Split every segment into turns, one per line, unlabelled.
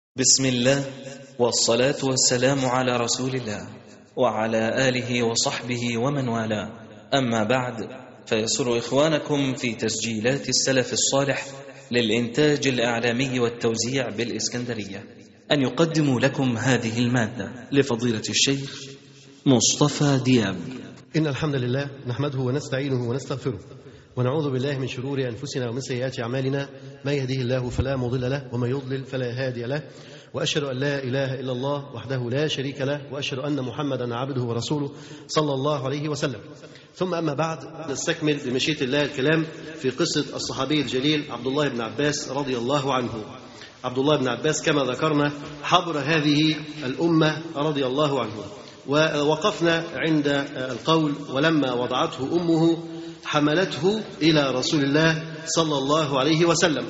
بسم الله والصلاة والسلام على رسول الله وعلى آله وصحبه ومن والاه أما بعد فيسر إخوانكم في تسجيلات السلف الصالح للإنتاج الإعلامي والتوزيع بالإسكندرية أن يقدموا لكم هذه المادة لفضيلة الشيخ مصطفى دياب
إن الحمد لله نحمده ونستعينه ونستغفره ونعوذ بالله من شرور أنفسنا ومن سيئات أعمالنا ما يهديه الله فلا مضل له ومن يضلل فلا هادي له وأشهد أن لا إله إلا الله وحده لا شريك له وأشهد أن محمدا عبده ورسوله صلى الله عليه وسلم ثم أما بعد نستكمل بمشيئة الله الكلام في قصة الصحابي الجليل عبد الله بن عباس رضي الله عنه عبد الله بن عباس كما ذكرنا حبر هذه الأمة رضي الله عنه ووقفنا عند القول ولما وضعته أمه حملته إلى رسول الله صلى الله عليه وسلم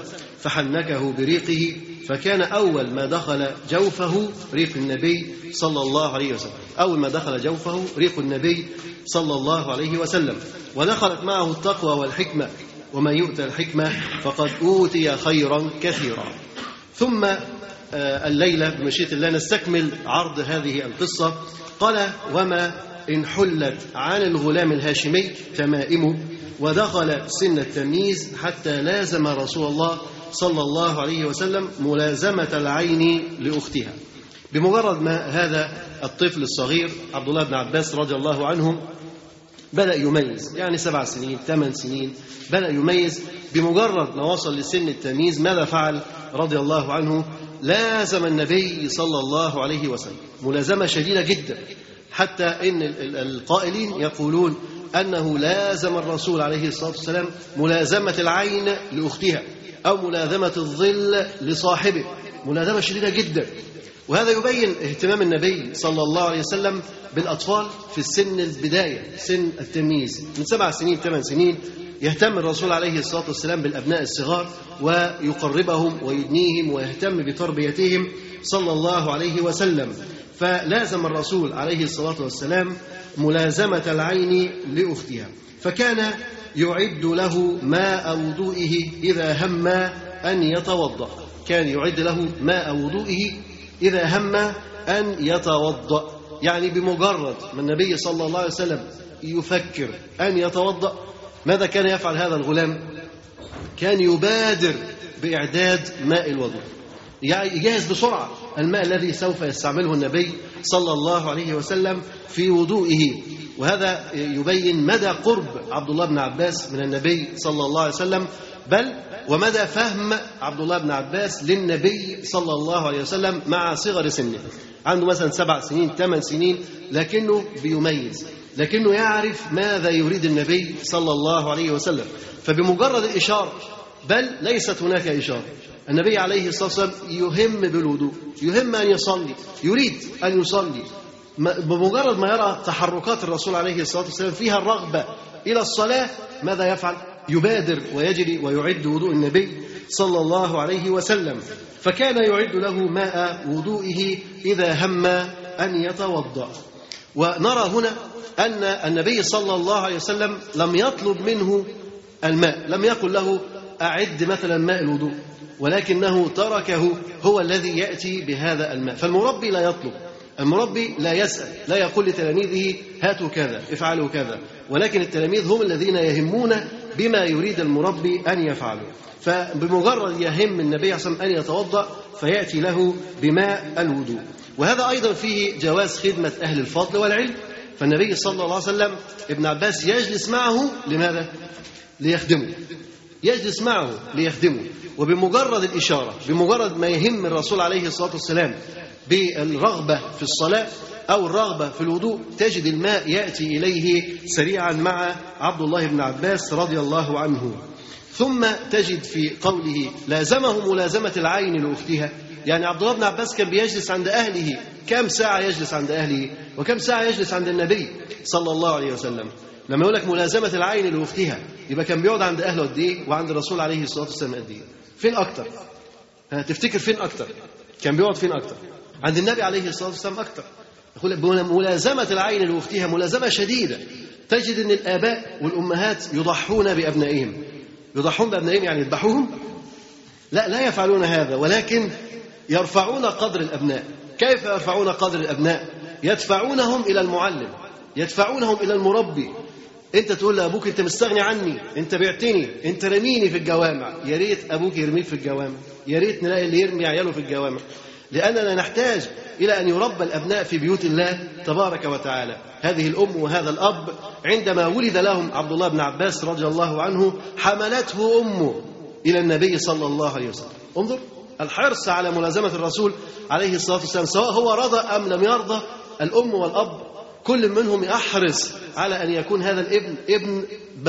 فحنكه بريقه فكان أول ما دخل جوفه ريق النبي صلى الله عليه وسلم أول ما دخل جوفه ريق النبي صلى الله عليه وسلم ودخلت معه التقوى والحكمة ومن يؤتى الحكمة فقد أوتي خيرا كثيرا ثم الليلة بمشيئة الله نستكمل عرض هذه القصة قال وما إن حلت عن الغلام الهاشمي تمائمه ودخل سن التمييز حتى لازم رسول الله صلى الله عليه وسلم ملازمة العين لأختها بمجرد ما هذا الطفل الصغير عبد الله بن عباس رضي الله عنه بدأ يميز يعني سبع سنين ثمان سنين بدأ يميز بمجرد ما وصل لسن التمييز ماذا فعل رضي الله عنه لازم النبي صلى الله عليه وسلم ملازمة شديدة جدا حتى ان القائلين يقولون انه لازم الرسول عليه الصلاه والسلام ملازمه العين لاختها او ملازمه الظل لصاحبه ملازمه شديده جدا وهذا يبين اهتمام النبي صلى الله عليه وسلم بالاطفال في السن البدايه سن التمييز من سبع سنين ثمان سنين يهتم الرسول عليه الصلاه والسلام بالابناء الصغار ويقربهم ويدنيهم ويهتم بتربيتهم صلى الله عليه وسلم فلازم الرسول عليه الصلاة والسلام ملازمة العين لأختها فكان يعد له ماء وضوئه إذا هم أن يتوضأ كان يعد له ماء وضوئه إذا هم أن يتوضأ يعني بمجرد ما النبي صلى الله عليه وسلم يفكر أن يتوضأ ماذا كان يفعل هذا الغلام كان يبادر بإعداد ماء الوضوء يجهز بسرعة الماء الذي سوف يستعمله النبي صلى الله عليه وسلم في وضوئه وهذا يبين مدى قرب عبد الله بن عباس من النبي صلى الله عليه وسلم بل ومدى فهم عبد الله بن عباس للنبي صلى الله عليه وسلم مع صغر سنه عنده مثلا سبع سنين ثمان سنين لكنه بيميز لكنه يعرف ماذا يريد النبي صلى الله عليه وسلم فبمجرد الإشارة بل ليست هناك إشارة النبي عليه الصلاة والسلام يهم بالوضوء يهم أن يصلي يريد أن يصلي بمجرد ما يرى تحركات الرسول عليه الصلاة والسلام فيها الرغبة إلى الصلاة ماذا يفعل؟ يبادر ويجري ويعد وضوء النبي صلى الله عليه وسلم فكان يعد له ماء وضوئه إذا هم أن يتوضأ ونرى هنا أن النبي صلى الله عليه وسلم لم يطلب منه الماء لم يقل له أعد مثلا ماء الوضوء ولكنه تركه هو الذي يأتي بهذا الماء فالمربي لا يطلب المربي لا يسأل لا يقول لتلاميذه هاتوا كذا افعلوا كذا ولكن التلاميذ هم الذين يهمون بما يريد المربي أن يفعلوا فبمجرد يهم النبي صلى الله عليه وسلم أن يتوضأ فيأتي له بماء الوضوء وهذا أيضا فيه جواز خدمة أهل الفضل والعلم فالنبي صلى الله عليه وسلم ابن عباس يجلس معه لماذا؟ ليخدمه يجلس معه ليخدمه وبمجرد الإشارة بمجرد ما يهم الرسول عليه الصلاة والسلام بالرغبة في الصلاة أو الرغبة في الوضوء تجد الماء يأتي إليه سريعا مع عبد الله بن عباس رضي الله عنه ثم تجد في قوله لازمه ملازمة العين لأختها يعني عبد الله بن عباس كان بيجلس عند أهله كم ساعة يجلس عند أهله وكم ساعة يجلس عند النبي صلى الله عليه وسلم لما يقول لك ملازمة العين لأختها يبقى كان بيقعد عند أهله قد إيه وعند الرسول عليه الصلاة والسلام قد إيه فين أكتر تفتكر فين أكتر كان بيقعد فين أكتر عند النبي عليه الصلاة والسلام أكتر يقول ملازمة العين لأختها ملازمة شديدة تجد أن الآباء والأمهات يضحون بأبنائهم يضحون بأبنائهم يعني يذبحوهم لا لا يفعلون هذا ولكن يرفعون قدر الأبناء كيف يرفعون قدر الأبناء يدفعونهم إلى المعلم يدفعونهم إلى المربي انت تقول لابوك انت مستغني عني انت بعتني انت رميني في الجوامع يا ريت ابوك يرميك في الجوامع يا ريت نلاقي اللي يرمي عياله في الجوامع لاننا نحتاج الى ان يربى الابناء في بيوت الله تبارك وتعالى هذه الام وهذا الاب عندما ولد لهم عبد الله بن عباس رضي الله عنه حملته امه الى النبي صلى الله عليه وسلم انظر الحرص على ملازمه الرسول عليه الصلاه والسلام سواء هو رضى ام لم يرضى الام والاب كل منهم يحرص على ان يكون هذا الابن ابن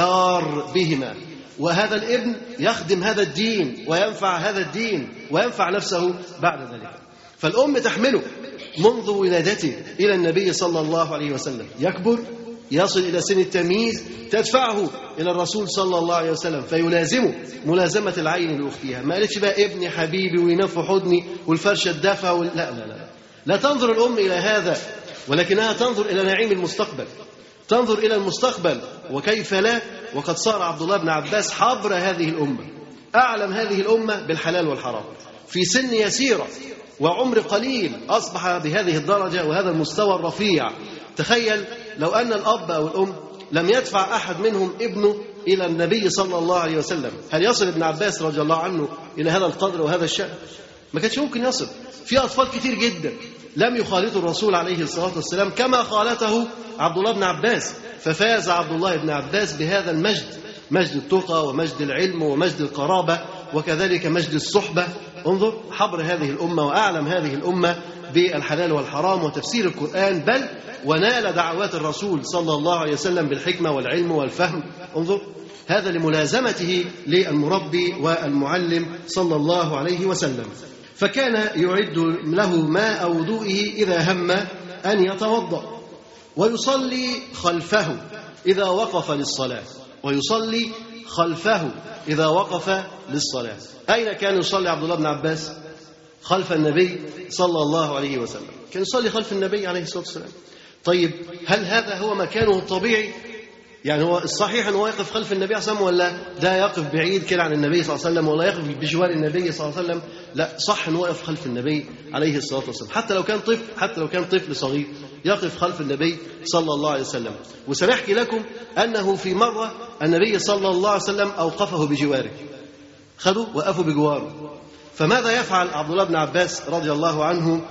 بار بهما وهذا الابن يخدم هذا الدين وينفع هذا الدين وينفع نفسه بعد ذلك فالام تحمله منذ ولادته الى النبي صلى الله عليه وسلم يكبر يصل الى سن التمييز تدفعه الى الرسول صلى الله عليه وسلم فيلازمه ملازمه العين لاختها ما قالتش بقى ابني حبيبي وينام في حضني والفرشه الدفع وال... لا لا لا لا تنظر الام الى هذا ولكنها تنظر الى نعيم المستقبل تنظر الى المستقبل وكيف لا وقد صار عبد الله بن عباس حبر هذه الامه اعلم هذه الامه بالحلال والحرام في سن يسيره وعمر قليل اصبح بهذه الدرجه وهذا المستوى الرفيع تخيل لو ان الاب او الام لم يدفع احد منهم ابنه الى النبي صلى الله عليه وسلم هل يصل ابن عباس رضي الله عنه الى هذا القدر وهذا الشان ما كانش ممكن يصل في اطفال كتير جدا لم يخالطوا الرسول عليه الصلاه والسلام كما خالته عبد الله بن عباس ففاز عبد الله بن عباس بهذا المجد مجد التقى ومجد العلم ومجد القرابه وكذلك مجد الصحبه انظر حبر هذه الامه واعلم هذه الامه بالحلال والحرام وتفسير القران بل ونال دعوات الرسول صلى الله عليه وسلم بالحكمه والعلم والفهم انظر هذا لملازمته للمربي والمعلم صلى الله عليه وسلم فكان يعد له ماء وضوئه إذا هم أن يتوضأ ويصلي خلفه إذا وقف للصلاة ويصلي خلفه إذا وقف للصلاة أين كان يصلي عبد الله بن عباس خلف النبي صلى الله عليه وسلم كان يصلي خلف النبي عليه الصلاة والسلام طيب هل هذا هو مكانه الطبيعي يعني هو الصحيح انه يقف خلف النبي صلى الله عليه وسلم ولا ده يقف بعيد كده عن النبي صلى الله عليه وسلم ولا يقف بجوار النبي صلى الله عليه وسلم لا صح انه يقف خلف النبي عليه الصلاه والسلام حتى لو كان طفل حتى لو كان طفل صغير يقف خلف النبي صلى الله عليه وسلم وسنحكي لكم انه في مره النبي صلى الله عليه وسلم اوقفه بجواره خذوا وقفوا بجواره فماذا يفعل عبد الله بن عباس رضي الله عنه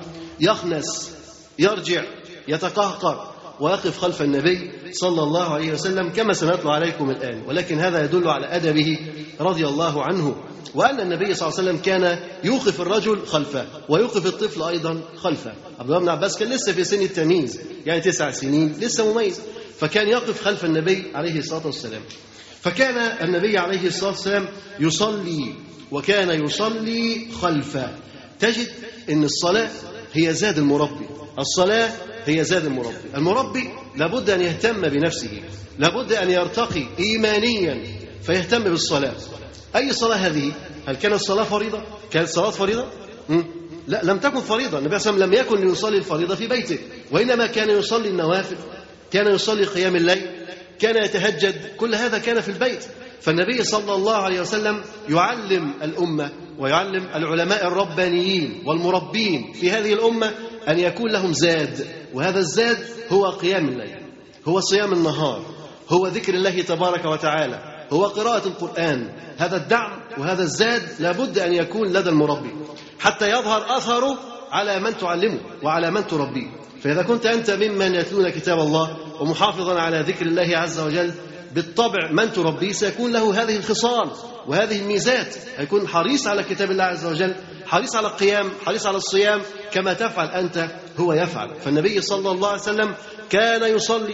يخنس يرجع يتقهقر ويقف خلف النبي صلى الله عليه وسلم كما سنتلو عليكم الآن ولكن هذا يدل على أدبه رضي الله عنه وأن النبي صلى الله عليه وسلم كان يوقف الرجل خلفه ويوقف الطفل أيضا خلفه عبد الله بن عباس كان لسه في سن التمييز يعني تسع سنين لسه مميز فكان يقف خلف النبي عليه الصلاة والسلام فكان النبي عليه الصلاة والسلام يصلي وكان يصلي خلفه تجد أن الصلاة هي زاد المربي الصلاة هي زاد المربي المربي لابد أن يهتم بنفسه لابد أن يرتقي إيمانيا فيهتم بالصلاة أي صلاة هذه هل كانت الصلاة فريضة كانت الصلاة فريضة م? لا لم تكن فريضة النبي صلى الله عليه وسلم لم يكن يصلي الفريضة في بيته وإنما كان يصلي النوافل كان يصلي قيام الليل كان يتهجد كل هذا كان في البيت فالنبي صلى الله عليه وسلم يعلم الأمة ويعلم العلماء الربانيين والمربين في هذه الأمة أن يكون لهم زاد وهذا الزاد هو قيام الليل هو صيام النهار هو ذكر الله تبارك وتعالى هو قراءة القرآن هذا الدعم وهذا الزاد لابد أن يكون لدى المربي حتى يظهر أثره على من تعلمه وعلى من تربيه فإذا كنت أنت ممن يتلون كتاب الله ومحافظا على ذكر الله عز وجل بالطبع من تربيه سيكون له هذه الخصال وهذه الميزات هيكون حريص على كتاب الله عز وجل حريص على القيام حريص على الصيام كما تفعل أنت هو يفعل فالنبي صلى الله عليه وسلم كان يصلي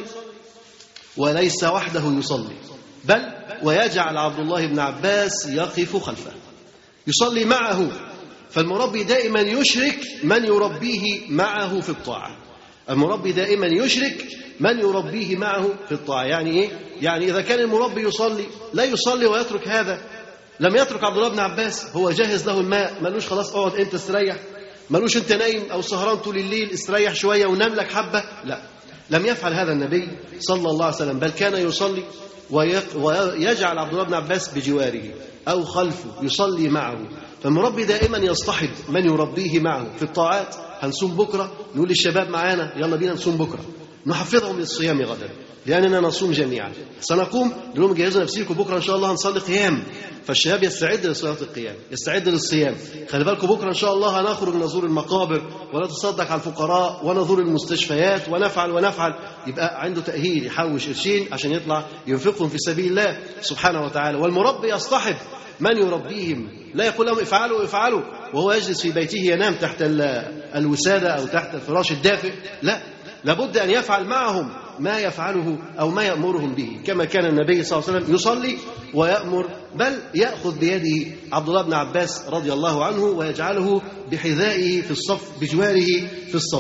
وليس وحده يصلي بل ويجعل عبد الله بن عباس يقف خلفه يصلي معه فالمربي دائما يشرك من يربيه معه في الطاعة المربي دائما يشرك من يربيه معه في الطاعة يعني إيه؟ يعني إذا كان المربي يصلي لا يصلي ويترك هذا لم يترك عبد الله بن عباس هو جاهز له الماء ملوش خلاص اقعد انت استريح ملوش انت نايم او سهران طول الليل استريح شويه ونام لك حبه لا لم يفعل هذا النبي صلى الله عليه وسلم بل كان يصلي ويق- ويجعل عبد الله بن عباس بجواره أو خلفه يصلي معه فالمربي دائما يصطحب من يربيه معه في الطاعات هنصوم بكرة نقول للشباب معانا يلا بينا نصوم بكرة نحفظهم للصيام غدا لأننا نصوم جميعا سنقوم نقول لهم جهزوا نفسيكم بكرة إن شاء الله هنصلي قيام فالشباب يستعد لصلاة القيام يستعد للصيام خلي بالكم بكرة إن شاء الله هنخرج نزور المقابر ونتصدق على الفقراء ونزور المستشفيات ونفعل ونفعل يبقى عنده تأهيل يحوش قرشين عشان يطلع ينفقهم في سبيل الله سبحانه وتعالى والمربي يصطحب من يربيهم لا يقول لهم افعلوا افعلوا وهو يجلس في بيته ينام تحت ال- الوسادة أو تحت الفراش الدافئ لا لابد أن يفعل معهم ما يفعله أو ما يأمرهم به كما كان النبي صلى الله عليه وسلم يصلي ويأمر بل يأخذ بيده عبد الله بن عباس رضي الله عنه ويجعله بحذائه في الصف بجواره في الصف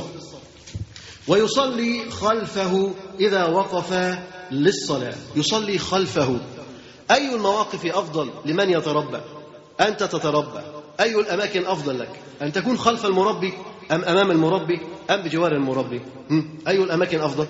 ويصلي خلفه إذا وقف للصلاة يصلي خلفه أي المواقف أفضل لمن يتربى أنت تتربى أي الأماكن أفضل لك أن تكون خلف المربي أم أمام المربي أم بجوار المربي هم؟ أي الأماكن أفضل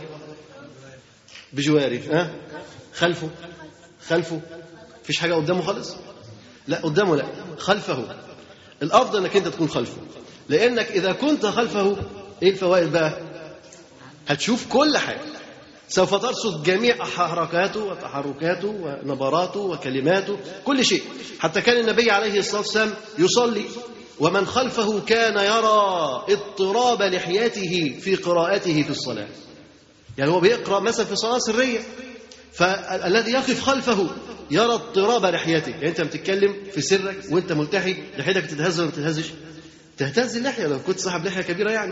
بجواره ها خلفه خلفه فيش حاجة قدامه خالص لا قدامه لا خلفه الأفضل أنك أنت تكون خلفه لأنك إذا كنت خلفه إيه الفوائد بقى هتشوف كل حاجة سوف ترصد جميع حركاته وتحركاته ونبراته وكلماته كل شيء حتى كان النبي عليه الصلاة والسلام يصلي ومن خلفه كان يرى اضطراب لحيته في قراءته في الصلاة يعني هو بيقرأ مثلا في صلاة سرية فالذي يقف خلفه يرى اضطراب لحيته يعني انت بتتكلم في سرك وانت ملتحي لحيتك تتهز ولا ما تتهزش تهتز اللحية لو كنت صاحب لحية كبيرة يعني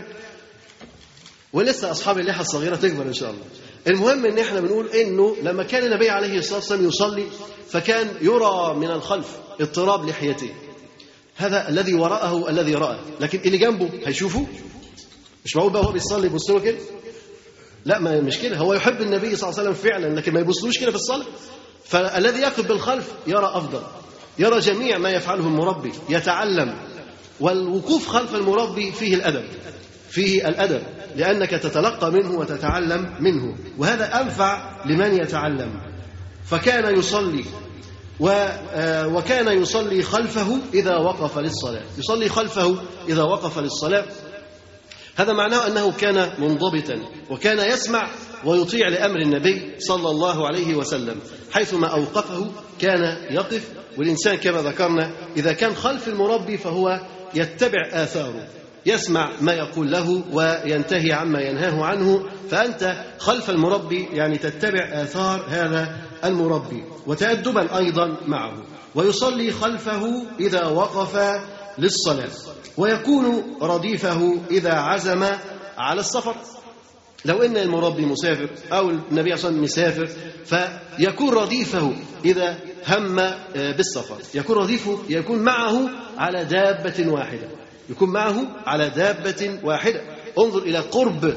ولسه اصحاب اللحى الصغيره تكبر ان شاء الله المهم ان احنا بنقول انه لما كان النبي عليه الصلاه والسلام يصلي فكان يرى من الخلف اضطراب لحيته هذا الذي وراءه الذي رأى لكن اللي جنبه هيشوفه مش معقول بقى هو بيصلي يبص له كده لا ما مش كده هو يحب النبي صلى الله عليه وسلم فعلا لكن ما يبصلوش كده في الصلاه فالذي يقف بالخلف يرى افضل يرى جميع ما يفعله المربي يتعلم والوقوف خلف المربي فيه الادب فيه الادب لانك تتلقى منه وتتعلم منه وهذا انفع لمن يتعلم فكان يصلي و آه، وكان يصلي خلفه اذا وقف للصلاه يصلي خلفه اذا وقف للصلاه هذا معناه انه كان منضبطا وكان يسمع ويطيع لامر النبي صلى الله عليه وسلم حيثما اوقفه كان يقف والانسان كما ذكرنا اذا كان خلف المربي فهو يتبع اثاره يسمع ما يقول له وينتهي عما ينهاه عنه فانت خلف المربي يعني تتبع اثار هذا المربي وتادبا ايضا معه ويصلي خلفه اذا وقف للصلاه ويكون رديفه إذا عزم على السفر لو ان المربي مسافر او النبي عليه الصلاه والسلام مسافر فيكون رديفه اذا هم بالسفر يكون رديفه يكون معه على دابه واحده يكون معه على دابه واحده انظر الى قرب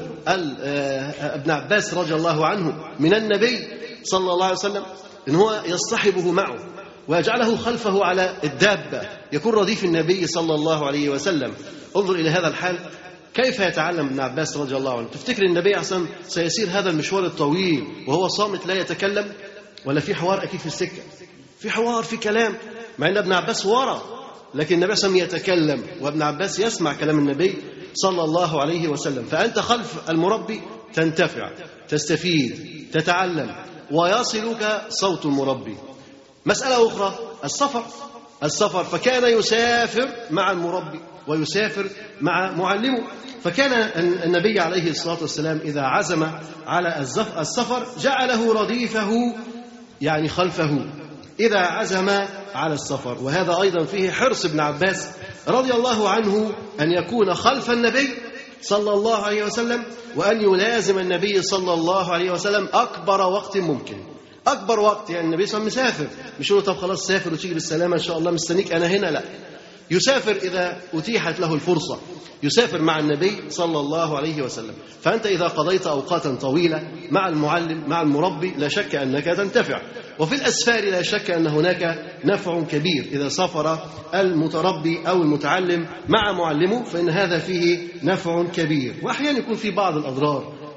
ابن عباس رضي الله عنه من النبي صلى الله عليه وسلم ان هو يصطحبه معه ويجعله خلفه على الدابة يكون رديف النبي صلى الله عليه وسلم انظر إلى هذا الحال كيف يتعلم ابن عباس رضي الله عنه تفتكر النبي عليه الصلاة والسلام سيسير هذا المشوار الطويل وهو صامت لا يتكلم ولا في حوار أكيد في السكة في حوار في كلام مع أن ابن عباس ورا لكن النبي صلى الله عليه وسلم يتكلم وابن عباس يسمع كلام النبي صلى الله عليه وسلم فأنت خلف المربي تنتفع تستفيد تتعلم ويصلك صوت المربي مسألة أخرى السفر السفر فكان يسافر مع المربي ويسافر مع معلمه فكان النبي عليه الصلاة والسلام إذا عزم على السفر جعله رديفه يعني خلفه إذا عزم على السفر وهذا أيضا فيه حرص ابن عباس رضي الله عنه أن يكون خلف النبي صلى الله عليه وسلم وأن يلازم النبي صلى الله عليه وسلم أكبر وقت ممكن اكبر وقت يعني النبي صلى الله عليه وسلم مسافر مش يقول طب خلاص سافر وتيجي بالسلامه ان شاء الله مستنيك انا هنا لا يسافر اذا اتيحت له الفرصه يسافر مع النبي صلى الله عليه وسلم فانت اذا قضيت اوقاتا طويله مع المعلم مع المربي لا شك انك تنتفع وفي الاسفار لا شك ان هناك نفع كبير اذا سافر المتربي او المتعلم مع معلمه فان هذا فيه نفع كبير واحيانا يكون في بعض الاضرار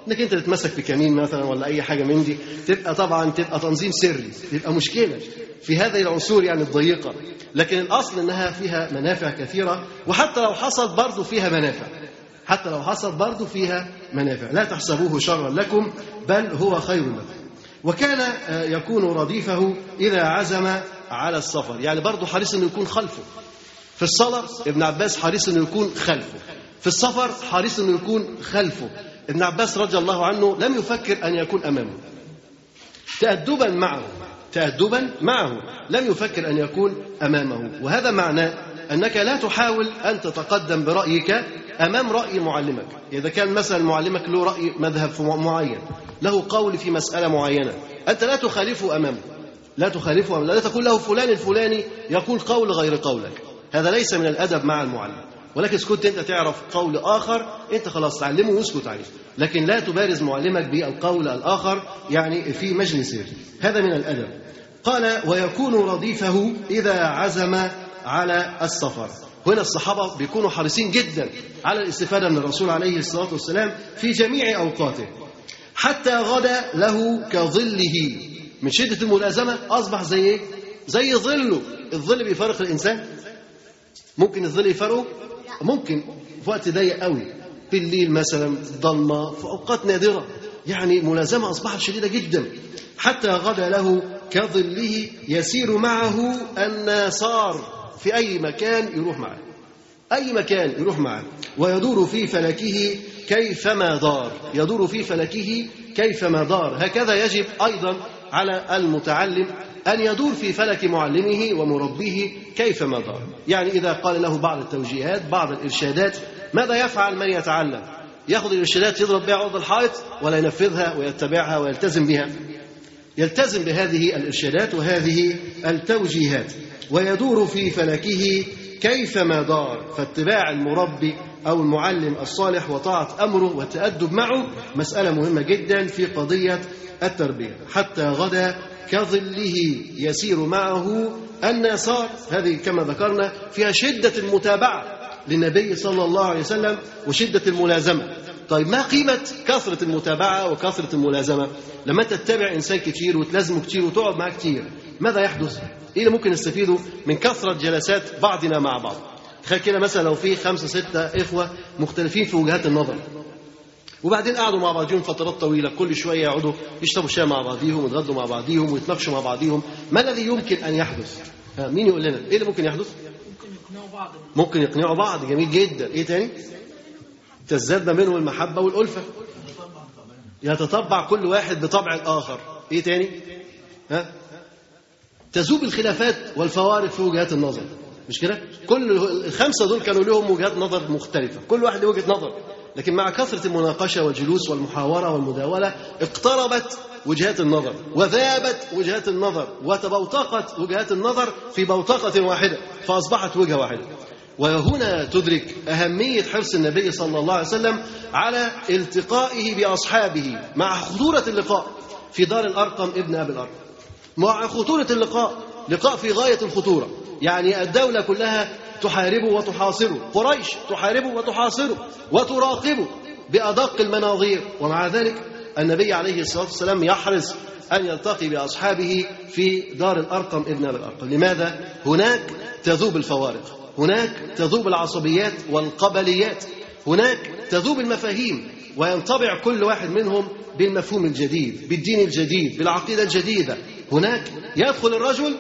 انك انت تتمسك بكمين مثلا ولا اي حاجه من دي تبقى طبعا تبقى تنظيم سري تبقى مشكله في هذه العصور يعني الضيقه لكن الاصل انها فيها منافع كثيره وحتى لو حصل برضه فيها منافع حتى لو حصل برضه فيها منافع لا تحسبوه شرا لكم بل هو خير لكم وكان آه، يكون رديفه إذا عزم على السفر يعني برضه حريص أنه يكون خلفه في الصلاة ابن عباس حريص أنه يكون خلفه في السفر حريص أنه يكون خلفه ابن عباس رضي الله عنه لم يفكر أن يكون أمامه تأدبا معه تأدبا معه لم يفكر أن يكون أمامه وهذا معناه أنك لا تحاول أن تتقدم برأيك أمام رأي معلمك إذا كان مثلا معلمك له رأي مذهب في معين له قول في مسألة معينة أنت لا تخالفه أمامه لا تخالفه أمامه لا تقول له فلان الفلاني يقول قول غير قولك هذا ليس من الأدب مع المعلم ولكن كنت أنت تعرف قول آخر أنت خلاص تعلمه واسكت عليه لكن لا تبارز معلمك بالقول الآخر يعني في مجلس هذا من الأدب قال ويكون رديفه إذا عزم على السفر هنا الصحابة بيكونوا حريصين جدا على الاستفادة من الرسول عليه الصلاة والسلام في جميع أوقاته حتى غدا له كظله من شدة الملازمة أصبح زي إيه؟ زي ظله الظل بيفارق الإنسان ممكن الظل يفارقه ممكن في وقت ضيق قوي بالليل مثلا ضلمة في أوقات نادرة يعني ملازمة أصبحت شديدة جدا حتى غدا له كظله يسير معه الناصار في أي مكان يروح معه أي مكان يروح معه ويدور في فلكه كيفما دار يدور في فلكه كيفما دار هكذا يجب أيضا على المتعلم أن يدور في فلك معلمه ومربيه كيفما دار يعني إذا قال له بعض التوجيهات بعض الإرشادات ماذا يفعل من يتعلم ياخذ الإرشادات يضرب بها عرض الحائط ولا ينفذها ويتبعها ويلتزم بها يلتزم بهذه الإرشادات وهذه التوجيهات ويدور في فلكه كيفما دار فاتباع المربي أو المعلم الصالح وطاعة أمره والتأدب معه مسألة مهمة جدا في قضية التربية حتى غدا كظله يسير معه الناصار هذه كما ذكرنا فيها شدة المتابعة للنبي صلى الله عليه وسلم وشدة الملازمة طيب ما قيمة كثرة المتابعة وكثرة الملازمة لما تتبع إنسان كتير وتلازمه كتير وتقعد معاه كتير ماذا يحدث ايه اللي ممكن نستفيده من كثره جلسات بعضنا مع بعض تخيل كده مثلا لو في خمسه سته اخوه مختلفين في وجهات النظر وبعدين قعدوا مع بعضهم فترات طويله كل شويه يقعدوا يشربوا شاي مع بعضهم ويتغدوا مع بعضهم ويتناقشوا مع بعضهم ما الذي يمكن ان يحدث ها مين يقول لنا ايه اللي ممكن يحدث ممكن يقنعوا بعض جميل جدا ايه تاني تزداد ما بينهم المحبه والالفه يتطبع كل واحد بطبع الاخر ايه تاني ها تذوب الخلافات والفوارق في وجهات النظر مش كده؟ كل الخمسه دول كانوا لهم وجهات نظر مختلفه، كل واحد له وجهه نظر، لكن مع كثره المناقشه والجلوس والمحاوره والمداوله اقتربت وجهات النظر وذابت وجهات النظر وتبوتقت وجهات النظر في بوتقه واحده فاصبحت وجهه واحده. وهنا تدرك أهمية حرص النبي صلى الله عليه وسلم على التقائه بأصحابه مع خطورة اللقاء في دار الأرقم ابن أبي الأرقم مع خطورة اللقاء لقاء في غاية الخطورة يعني الدولة كلها تحاربه وتحاصره قريش تحاربه وتحاصره وتراقبه بأدق المناظير ومع ذلك النبي عليه الصلاة والسلام يحرص أن يلتقي بأصحابه في دار الأرقم ابن أبي الأرقم لماذا؟ هناك تذوب الفوارق هناك تذوب العصبيات والقبليات هناك تذوب المفاهيم وينطبع كل واحد منهم بالمفهوم الجديد بالدين الجديد بالعقيدة الجديدة هناك يدخل الرجل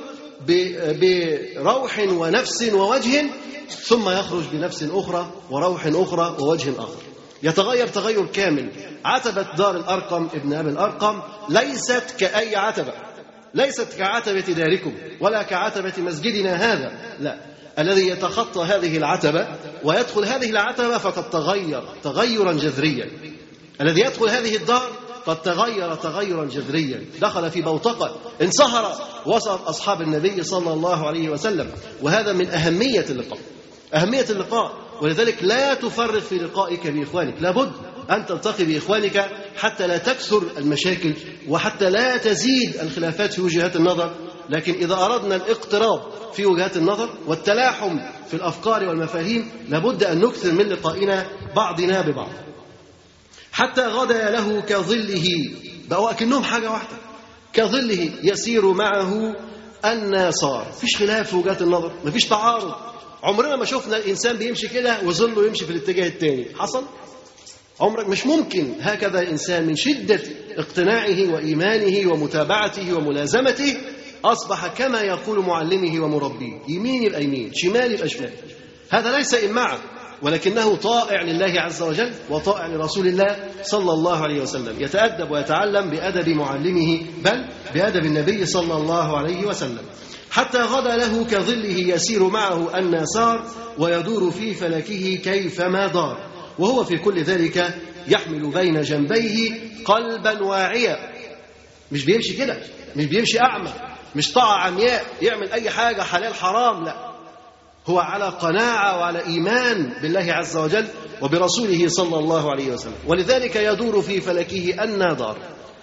بروح ونفس ووجه ثم يخرج بنفس أخرى وروح أخرى ووجه آخر يتغير تغير كامل عتبة دار الأرقم ابن أبي الأرقم ليست كأي عتبة ليست كعتبة داركم ولا كعتبة مسجدنا هذا لا الذي يتخطى هذه العتبة ويدخل هذه العتبة فقد تغير تغيرا جذريا الذي يدخل هذه الدار قد تغير تغيرا جذريا دخل في بوتقة انصهر وسط أصحاب النبي صلى الله عليه وسلم وهذا من أهمية اللقاء أهمية اللقاء ولذلك لا تفرط في لقائك بإخوانك لابد أن تلتقي بإخوانك حتى لا تكثر المشاكل وحتى لا تزيد الخلافات في وجهات النظر لكن إذا أردنا الاقتراب في وجهات النظر والتلاحم في الأفكار والمفاهيم لابد أن نكثر من لقائنا بعضنا ببعض حتى غدا له كظله بقوا أكنهم حاجة واحدة كظله يسير معه الناصار مفيش خلاف في وجهات النظر مفيش تعارض عمرنا ما شفنا الإنسان بيمشي كده وظله يمشي في الاتجاه الثاني حصل عمرك مش ممكن هكذا الإنسان من شدة اقتناعه وإيمانه ومتابعته وملازمته أصبح كما يقول معلمه ومربيه يمين يبقى يمين شمال يبقى شمال هذا ليس إمعا ولكنه طائع لله عز وجل وطائع لرسول الله صلى الله عليه وسلم يتأدب ويتعلم بأدب معلمه بل بأدب النبي صلى الله عليه وسلم حتى غدا له كظله يسير معه الناسار ويدور في فلكه كيفما دار وهو في كل ذلك يحمل بين جنبيه قلبا واعيا مش بيمشي كده مش بيمشي أعمى مش طاعة عمياء يعمل أي حاجة حلال حرام لا هو على قناعة وعلى إيمان بالله عز وجل وبرسوله صلى الله عليه وسلم ولذلك يدور في فلكه النادار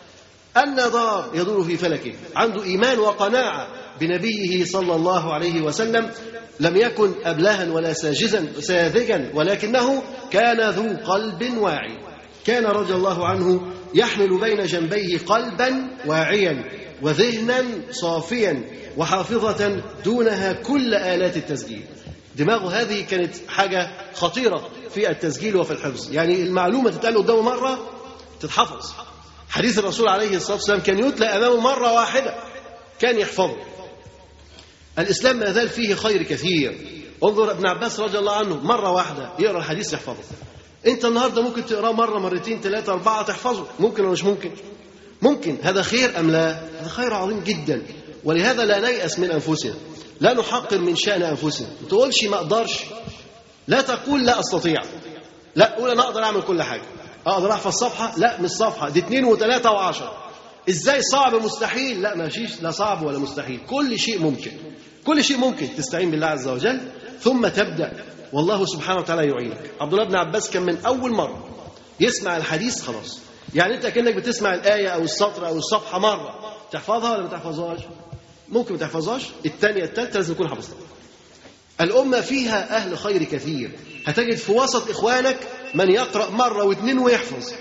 النادار يدور في فلكه عنده إيمان وقناعة بنبيه صلى الله عليه وسلم لم يكن أبلها ولا ساجزا ساذجا ولكنه كان ذو قلب واعي كان رضي الله عنه يحمل بين جنبيه قلبا واعيا وذهنا صافيا وحافظة دونها كل آلات التسجيل دماغه هذه كانت حاجة خطيرة في التسجيل وفي الحفظ يعني المعلومة تتقال قدامه مرة تتحفظ حديث الرسول عليه الصلاة والسلام كان يتلى أمامه مرة واحدة كان يحفظه الإسلام ما زال فيه خير كثير انظر ابن عباس رضي الله عنه مرة واحدة يقرأ الحديث يحفظه أنت النهاردة ممكن تقراه مرة مرتين ثلاثة أربعة تحفظه ممكن ولا مش ممكن ممكن هذا خير أم لا هذا خير عظيم جدا ولهذا لا نيأس من أنفسنا لا نحقر من شأن أنفسنا ما تقولش ما أقدرش لا تقول لا أستطيع لا قول أنا أقدر أعمل كل حاجة أقدر أحفظ صفحة لا مش صفحة دي اثنين وثلاثة وعشرة إزاي صعب مستحيل لا ما فيش لا صعب ولا مستحيل كل شيء ممكن كل شيء ممكن تستعين بالله عز وجل ثم تبدأ والله سبحانه وتعالى يعينك عبد الله بن عباس كان من أول مرة يسمع الحديث خلاص يعني أنت كأنك بتسمع الآية أو السطر أو الصفحة مرة تحفظها ولا ما تحفظهاش ممكن ما تحفظهاش الثانية الثالثة لازم تكون حفظتها الأمة فيها أهل خير كثير هتجد في وسط إخوانك من يقرأ مرة واثنين ويحفظ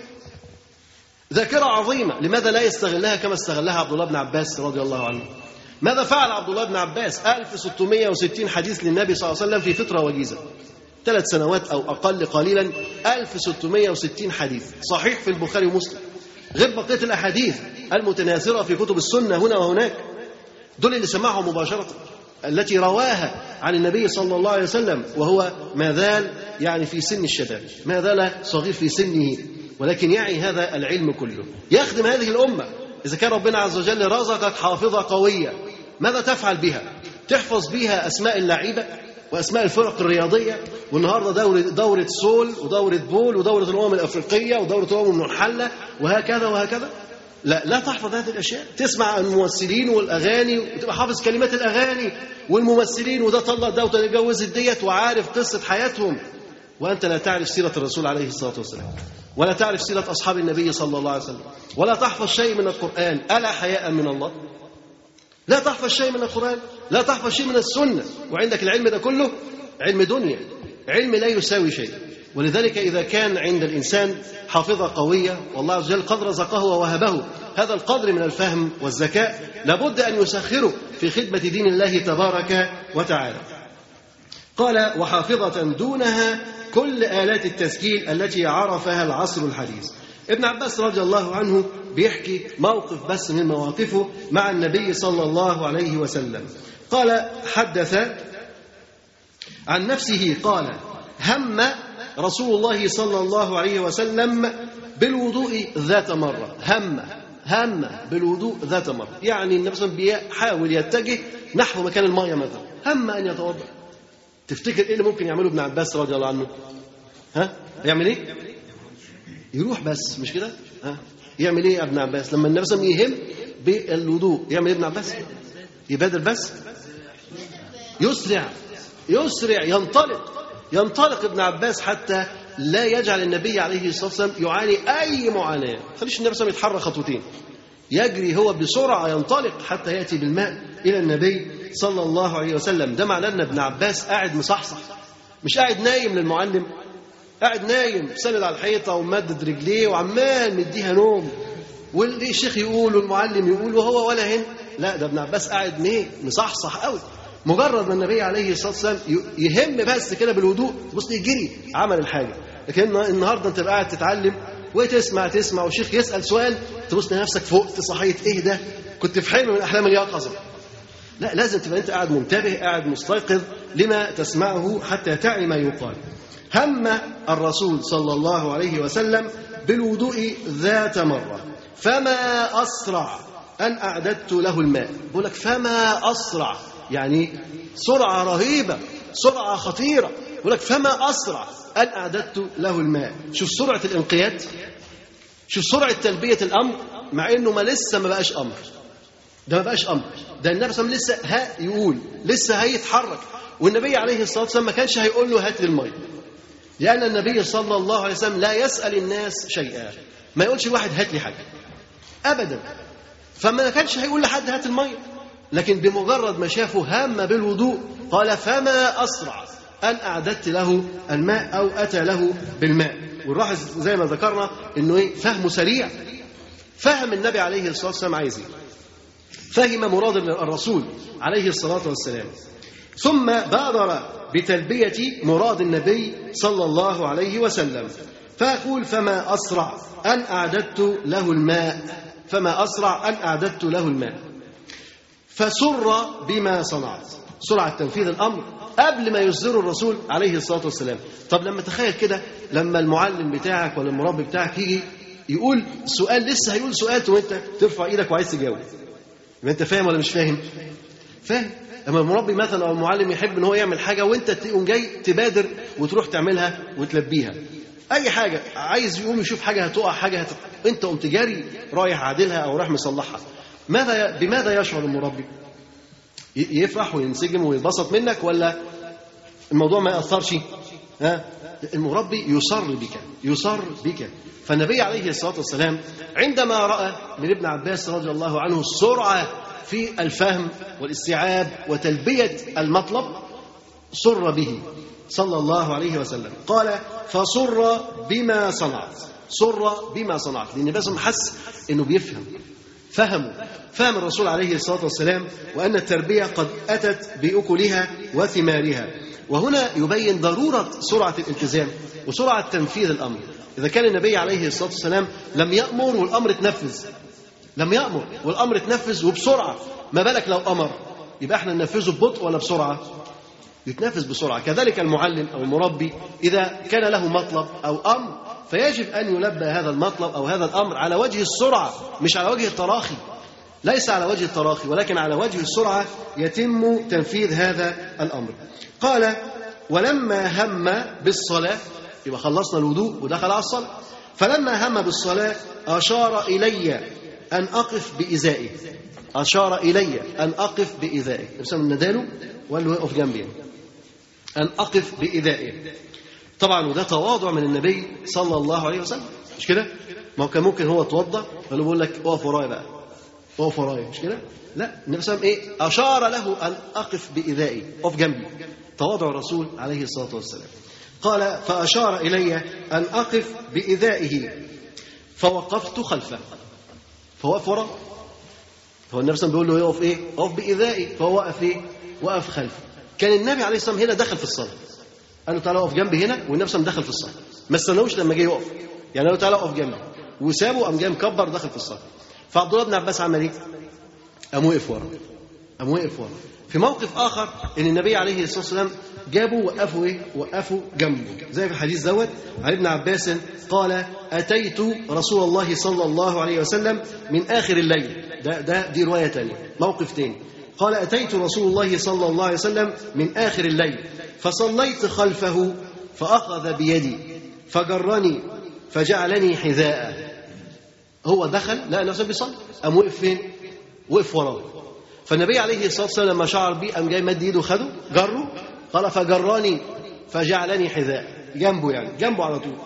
ذاكرة عظيمة لماذا لا يستغلها كما استغلها عبد الله بن عباس رضي الله عنه ماذا فعل عبد الله بن عباس 1660 حديث للنبي صلى الله عليه وسلم في فترة وجيزة ثلاث سنوات أو أقل قليلا 1660 حديث صحيح في البخاري ومسلم غير بقية الأحاديث المتناثرة في كتب السنة هنا وهناك دول اللي سمعهم مباشرة التي رواها عن النبي صلى الله عليه وسلم وهو ما زال يعني في سن الشباب ما زال صغير في سنه ولكن يعي هذا العلم كله يخدم هذه الأمة إذا كان ربنا عز وجل رزقك حافظة قوية ماذا تفعل بها تحفظ بها أسماء اللعيبة وأسماء الفرق الرياضية والنهاردة دورة, دورة سول ودورة بول ودورة الأمم الأفريقية ودورة الأمم المنحلة وهكذا وهكذا لا لا تحفظ هذه الاشياء تسمع الممثلين والاغاني وتبقى حافظ كلمات الاغاني والممثلين وده طلق ده وده اتجوزت ديت وعارف قصه حياتهم وانت لا تعرف سيره الرسول عليه الصلاه والسلام ولا تعرف سيره اصحاب النبي صلى الله عليه وسلم ولا تحفظ شيء من القران الا حياء من الله لا تحفظ شيء من القران لا تحفظ شيء من السنه وعندك العلم ده كله علم دنيا علم لا يساوي شيء ولذلك إذا كان عند الإنسان حافظة قوية والله عز وجل قد رزقه ووهبه هذا القدر من الفهم والذكاء لابد أن يسخره في خدمة دين الله تبارك وتعالى قال وحافظة دونها كل آلات التسجيل التي عرفها العصر الحديث ابن عباس رضي الله عنه بيحكي موقف بس من مواقفه مع النبي صلى الله عليه وسلم قال حدث عن نفسه قال هم رسول الله صلى الله عليه وسلم بالوضوء ذات مرة هم هم بالوضوء ذات مرة يعني النبي صلى الله عليه وسلم بيحاول يتجه نحو مكان المية مثلا هم أن يتوضأ تفتكر إيه اللي ممكن يعمله ابن عباس رضي الله عنه ها يعمل إيه يروح بس مش كده ها يعمل إيه ابن عباس لما النبي صلى الله عليه وسلم يهم بالوضوء يعمل إيه ابن عباس يبادر بس يسرع يسرع ينطلق ينطلق ابن عباس حتى لا يجعل النبي عليه الصلاه والسلام يعاني اي معاناه، خليش النبي صلى الله عليه وسلم يتحرك خطوتين. يجري هو بسرعه ينطلق حتى ياتي بالماء الى النبي صلى الله عليه وسلم، ده معناه ان ابن عباس قاعد مصحصح مش قاعد نايم للمعلم قاعد نايم سند على الحيطه ومدد رجليه وعمال مديها نوم والشيخ يقول والمعلم يقول وهو ولا هنا لا ده ابن عباس قاعد ميه مصحصح قوي مجرد ما النبي عليه الصلاه والسلام يهم بس كده بالهدوء تبص يجري عمل الحاجه لكن النهارده انت قاعد تتعلم وتسمع تسمع والشيخ يسال سؤال تبص لنفسك فوق صحيت ايه ده كنت في حلم من احلام اليقظه لا لازم تبقى انت قاعد منتبه قاعد مستيقظ لما تسمعه حتى تعي ما يقال هم الرسول صلى الله عليه وسلم بالوضوء ذات مره فما اسرع ان اعددت له الماء بقول لك فما اسرع يعني سرعه رهيبه سرعه خطيره بقول لك فما اسرع ان اعددت له الماء شوف سرعه الانقياد شوف سرعه تلبيه الامر مع انه ما لسه ما بقاش امر ده ما بقاش امر ده النبي صلى الله عليه وسلم لسه ها يقول لسه هيتحرك والنبي عليه الصلاه والسلام ما كانش هيقول له هات لي الميه لان النبي صلى الله عليه وسلم لا يسال الناس شيئا ما يقولش واحد هات لي حاجه ابدا فما كانش هيقول لحد هات الميه لكن بمجرد ما شافه هام بالوضوء قال فما اسرع ان اعددت له الماء او اتى له بالماء والراحظ زي ما ذكرنا انه ايه فهمه سريع فهم النبي عليه الصلاه والسلام عايز ايه فهم مراد الرسول عليه الصلاة والسلام ثم بادر بتلبية مراد النبي صلى الله عليه وسلم فأقول فما أسرع أن أعددت له الماء فما أسرع أن أعددت له الماء فسر بما صنعت سرعة تنفيذ الأمر قبل ما يصدره الرسول عليه الصلاة والسلام طب لما تخيل كده لما المعلم بتاعك ولا المربي بتاعك يجي يقول سؤال لسه هيقول سؤال وانت ترفع ايدك وعايز تجاوب يبقى انت فاهم ولا مش فاهم فاهم اما المربي مثلا او المعلم يحب ان هو يعمل حاجه وانت تقوم جاي تبادر وتروح تعملها وتلبيها اي حاجه عايز يقوم يشوف حاجه هتقع حاجه هت... انت قمت جاري رايح عادلها او رايح مصلحها ماذا بماذا يشعر المربي يفرح وينسجم ويتبسط منك ولا الموضوع ما ياثرش ها المربي يصر بك يصر بك فالنبي عليه الصلاه والسلام عندما راى من ابن عباس رضي الله عنه السرعه في الفهم والاستيعاب وتلبيه المطلب سر به صلى الله عليه وسلم قال فسر بما صنعت سر بما صنعت لان بس حس انه بيفهم فهموا فهم الرسول عليه الصلاه والسلام وان التربيه قد اتت باكلها وثمارها وهنا يبين ضروره سرعه الالتزام وسرعه تنفيذ الامر اذا كان النبي عليه الصلاه والسلام لم يامر والامر اتنفذ لم يامر والامر اتنفذ وبسرعه ما بالك لو امر يبقى احنا ننفذه ببطء ولا بسرعه يتنفذ بسرعه كذلك المعلم او المربي اذا كان له مطلب او امر فيجب ان يلبى هذا المطلب او هذا الامر على وجه السرعه مش على وجه التراخي ليس على وجه التراخي ولكن على وجه السرعه يتم تنفيذ هذا الامر قال ولما هم بالصلاه يبقى خلصنا الوضوء ودخل على الصلاه فلما هم بالصلاه اشار الي ان اقف بازائه اشار الي ان اقف بازائه مثلا نداله وقال له اقف جنبي ان اقف بإذائه طبعا وده تواضع من النبي صلى الله عليه وسلم مش كده؟ ما هو كان ممكن هو اتوضا قال له بيقول لك اقف ورايا بقى اقف ورايا مش كده؟ لا النبي صلى الله عليه وسلم ايه؟ اشار له ان اقف بإذائي اقف جنبي تواضع الرسول عليه الصلاه والسلام قال فاشار الي ان اقف بإذائه فوقفت خلفه فوقف وراه هو النبي صلى الله عليه وسلم بيقول له يقف ايه؟ اقف بإذائي فهو وقف ايه؟ وقف خلفه كان النبي عليه الصلاه والسلام هنا دخل في الصلاه قال له تعالى اقف جنبي هنا والنبي صلى الله عليه وسلم دخل في الصلاه ما استناوش لما جه يقف يعني قال له تعالى اقف جنبي وسابه قام جاي مكبر دخل في الصلاه فعبد الله بن عباس عمل ايه؟ قام وقف ورا قام وقف ورا في موقف اخر ان النبي عليه الصلاه والسلام جابوا وقفوا ايه؟ وقفوا جنبه زي في الحديث دوت عن ابن عباس قال اتيت رسول الله صلى الله عليه وسلم من اخر الليل ده ده دي روايه ثانيه موقف ثاني قال أتيت رسول الله صلى الله عليه وسلم من آخر الليل فصليت خلفه فأخذ بيدي فجرني فجعلني حذاء هو دخل لا نفسه بيصلي قام وقف فين؟ وقف وراه فالنبي عليه الصلاة والسلام لما شعر بيه قام جاي مد ايده خده جره قال فجرني فجعلني حذاء جنبه يعني جنبه على طول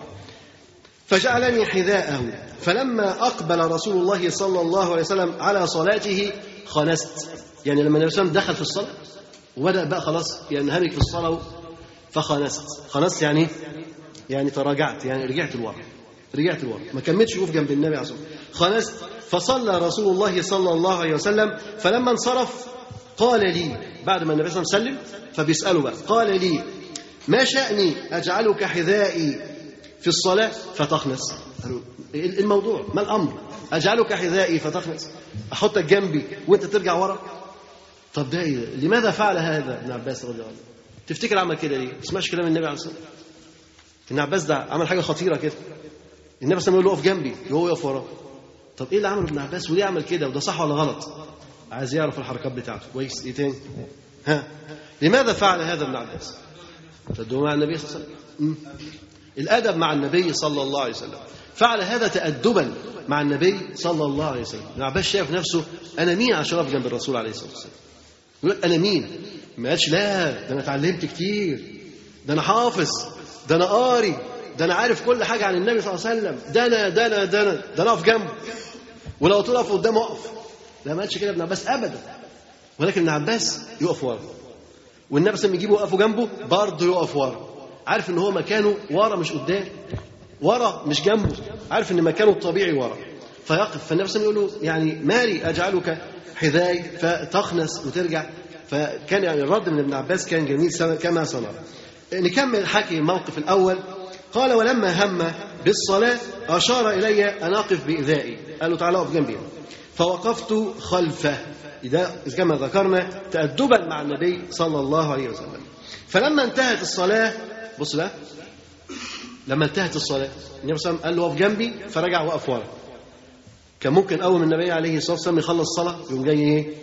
فجعلني حذاءه فلما أقبل رسول الله صلى الله عليه وسلم على صلاته خنست يعني لما النبي صلى الله عليه وسلم دخل في الصلاة وبدأ بقى خلاص ينهمك في الصلاة فخنست خنست يعني يعني تراجعت يعني رجعت لورا رجعت لورا ما كملتش وقوف جنب النبي عليه الصلاه والسلام خلاص فصلى رسول الله صلى الله عليه وسلم فلما انصرف قال لي بعد ما النبي صلى الله عليه وسلم فبيساله بقى قال لي ما شأني أجعلك حذائي في الصلاة فتخنس قالوا إيه الموضوع ما الأمر أجعلك حذائي فتخنس أحطك جنبي وأنت ترجع ورا طب ده إيه؟ لماذا فعل هذا ابن عباس رضي الله عنه تفتكر عمل كده ليه؟ ما تسمعش كلام النبي عليه الصلاة والسلام ابن عباس ده عمل حاجة خطيرة كده النبي صلى الله عليه وسلم يقول له اقف جنبي وهو يقف وراه طب ايه اللي عمله ابن عباس وليه عمل كده وده صح ولا غلط عايز يعرف الحركات بتاعته كويس ايه تاني ها لماذا فعل هذا ابن عباس فده مع النبي صلى الله عليه وسلم مم. الادب مع النبي صلى الله عليه وسلم فعل هذا تادبا مع النبي صلى الله عليه وسلم ابن عباس شايف نفسه انا مين عشان اقف جنب الرسول عليه الصلاه والسلام يقول لك انا مين ما قالش لا ده انا اتعلمت كتير ده انا حافظ ده انا قاري ده انا عارف كل حاجه عن النبي صلى الله عليه وسلم ده انا ده انا ده انا ده انا اقف جنبه ولو قلت له اقف قدامه اقف لا ما قالش كده ابن عباس ابدا ولكن ابن عباس يقف ورا والنبي صلى الله عليه وسلم يجيبه يقفوا جنبه برضه يقف ورا عارف ان هو مكانه ورا مش قدام ورا مش جنبه عارف ان مكانه الطبيعي ورا فيقف فالنبي صلى الله عليه وسلم يقول له يعني مالي اجعلك حذاي فتخنس وترجع فكان يعني الرد من ابن عباس كان جميل كما سنرى نكمل حكي الموقف الاول قال ولما هم بالصلاه اشار الي ان اقف باذائي قال له تعالى اقف جنبي فوقفت خلفه إذا كما ذكرنا تأدبا مع النبي صلى الله عليه وسلم فلما انتهت الصلاة بص بقى لما انتهت الصلاة النبي صلى الله عليه وسلم قال له وقف جنبي فرجع وقف ورا كان ممكن أول من النبي عليه الصلاة والسلام يخلص الصلاة يقوم جاي إيه؟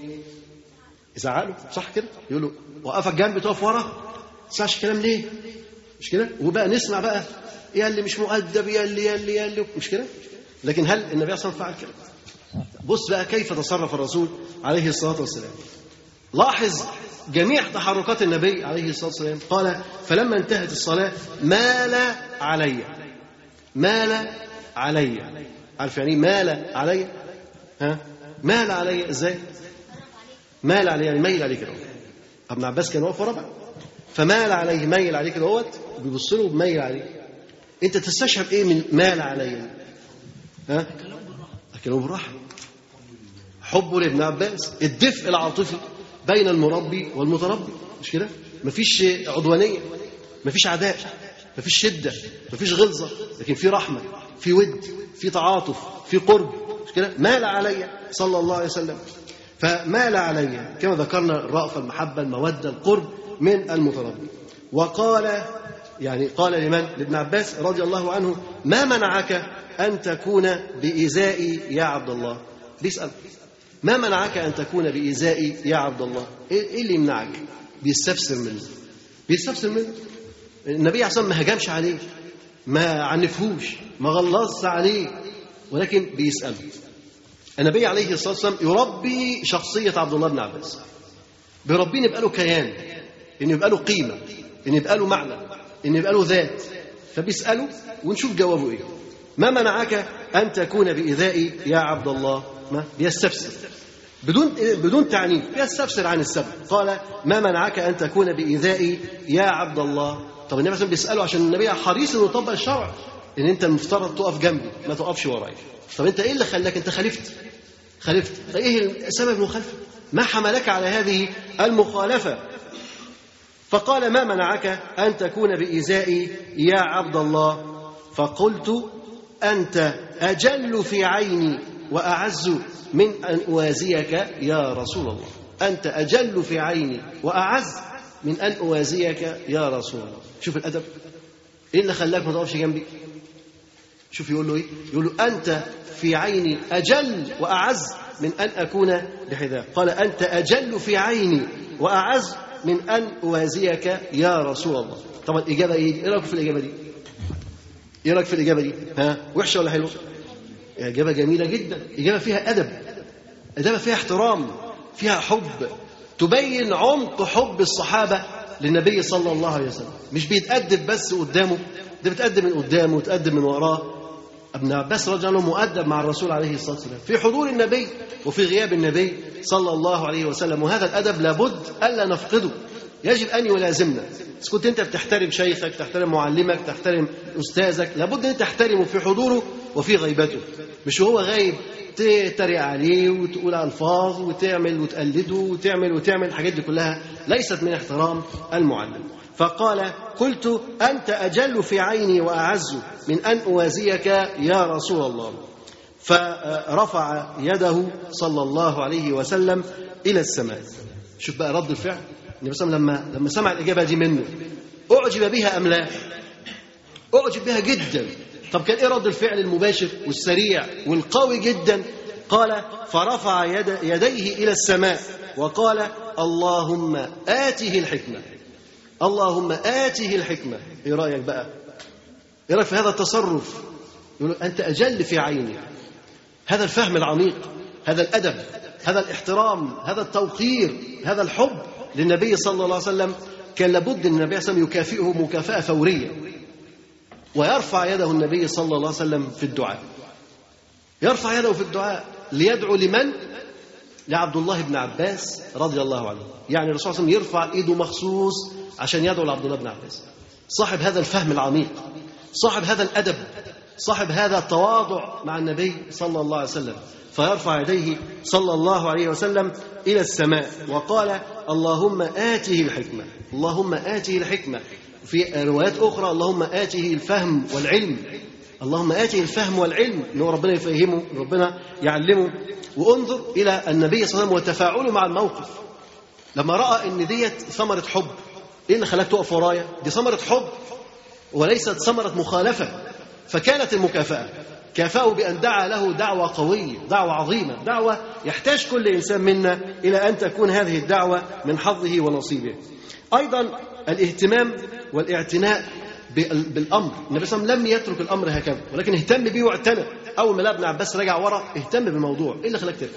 يزعله صح كده؟ يقول له وقفك جنبي تقف ورا ما تسمعش الكلام ليه؟ مش كده؟ وبقى نسمع بقى يا اللي مش مؤدب يا اللي يا اللي يا اللي مش كده؟ لكن هل النبي صلى الله عليه وسلم فعل كده؟ بص بقى كيف تصرف الرسول عليه الصلاة والسلام لاحظ جميع تحركات النبي عليه الصلاة والسلام قال فلما انتهت الصلاة مال علي مال علي عارف يعني مال علي ها مال علي ازاي مال علي يعني ميل عليه كده ابن عباس كان واقف ورا بقى فمال عليه ميل عليه كده اهوت بيبص له بميل عليه انت تستشعر ايه من مال علي ها كلامه بالراحه حبه لابن عباس الدفء العاطفي بين المربي والمتربي مش كده مفيش عدوانيه مفيش عداء مفيش شده مفيش غلظه لكن في رحمه في ود في تعاطف في قرب مش كده مال علي صلى الله عليه وسلم فمال علي كما ذكرنا الرأفة المحبة المودة القرب من المتربي وقال يعني قال لمن لابن عباس رضي الله عنه ما منعك أن تكون بإزائي يا عبد الله بيسأل ما منعك أن تكون بإزائي يا عبد الله إيه اللي يمنعك بيستفسر منه بيستفسر منه النبي عليه الصلاة ما هجمش عليه ما عنفهوش ما غلظش عليه ولكن بيسأله النبي عليه الصلاة والسلام يربي شخصية عبد الله بن عباس بيربيه يبقى له كيان إن يبقى له قيمة إن يبقى له معنى إن يبقى له ذات فبيسأله ونشوف جوابه إيه ما منعك أن تكون بإيذائي يا عبد الله ما بيستفسر بدون بدون تعنيف بيستفسر عن السبب قال ما منعك أن تكون بإيذائي يا عبد الله طب النبي مثلا بيسأله عشان النبي حريص إنه يطبق الشرع إن أنت المفترض تقف جنبي ما تقفش ورايا طب أنت إيه اللي خلاك أنت خالفت خالفت فإيه سبب المخالفة ما حملك على هذه المخالفة فقال ما منعك أن تكون بإيذائي يا عبد الله فقلت أنت أجل في عيني وأعز من أن أوازيك يا رسول الله أنت أجل في عيني وأعز من أن أوازيك يا رسول الله شوف الأدب إيه اللي خلاك ما تقفش جنبي شوف يقول له إيه يقول له أنت في عيني أجل وأعز من أن أكون بحذاء قال أنت أجل في عيني وأعز من أن أوازيك يا رسول الله طبعا الإجابة إيه؟ إيه رأيك في الإجابة دي؟ إيه رأيك في الإجابة دي؟ ها؟ وحشة ولا حلوة؟ إجابة جميلة جدا إجابة فيها أدب إجابة فيها احترام فيها حب تبين عمق حب الصحابة للنبي صلى الله عليه وسلم مش بيتأدب بس قدامه ده بيتأدب من قدامه وتأدب من وراه ابن عباس رضي الله عنه مؤدب مع الرسول عليه الصلاة والسلام في حضور النبي وفي غياب النبي صلى الله عليه وسلم وهذا الأدب لابد ألا نفقده يجب أن يلازمنا إذا كنت أنت بتحترم شيخك تحترم معلمك تحترم أستاذك لابد أن تحترمه في حضوره وفي غيبته مش هو غايب تتريق عليه وتقول ألفاظ وتعمل وتقلده وتعمل وتعمل الحاجات دي كلها ليست من احترام المعلم فقال قلت أنت أجل في عيني وأعز من أن أوازيك يا رسول الله فرفع يده صلى الله عليه وسلم إلى السماء شوف بقى رد الفعل النبي صلى الله عليه وسلم لما لما سمع الإجابة دي منه أعجب بها أم لا؟ أعجب بها جدا طب كان إيه رد الفعل المباشر والسريع والقوي جدا قال فرفع يد يديه إلى السماء وقال اللهم آته الحكمة اللهم آته الحكمة إيه رأيك بقى إيه رأيك في هذا التصرف يقول أنت أجل في عيني هذا الفهم العميق هذا الأدب هذا الاحترام هذا التوقير هذا الحب للنبي صلى الله عليه وسلم كان لابد أن النبي صلى الله عليه وسلم يكافئه مكافأة فورية ويرفع يده النبي صلى الله عليه وسلم في الدعاء يرفع يده في الدعاء ليدعو لمن؟ لعبد الله بن عباس رضي الله عنه يعني الرسول صلى الله عليه وسلم يرفع ايده مخصوص عشان يدعو لعبد الله بن عباس صاحب هذا الفهم العميق صاحب هذا الادب صاحب هذا التواضع مع النبي صلى الله عليه وسلم فيرفع يديه صلى الله عليه وسلم الى السماء وقال اللهم اته الحكمه اللهم اته الحكمه في روايات اخرى اللهم اته الفهم والعلم اللهم آته الفهم والعلم ان هو ربنا يفهمه ربنا يعلمه وانظر الى النبي صلى الله عليه وسلم وتفاعله مع الموقف لما راى ان ديت ثمره حب ايه اللي خلاك تقف ورايا دي ثمره حب وليست ثمره مخالفه فكانت المكافاه كافأه بأن دعا له دعوة قوية دعوة عظيمة دعوة يحتاج كل إنسان منا إلى أن تكون هذه الدعوة من حظه ونصيبه أيضا الاهتمام والاعتناء بالامر النبي صلى الله عليه وسلم لم يترك الامر هكذا ولكن اهتم به واعتنى اول ما لقى ابن عباس رجع ورا اهتم بالموضوع ايه اللي خلاك ترجع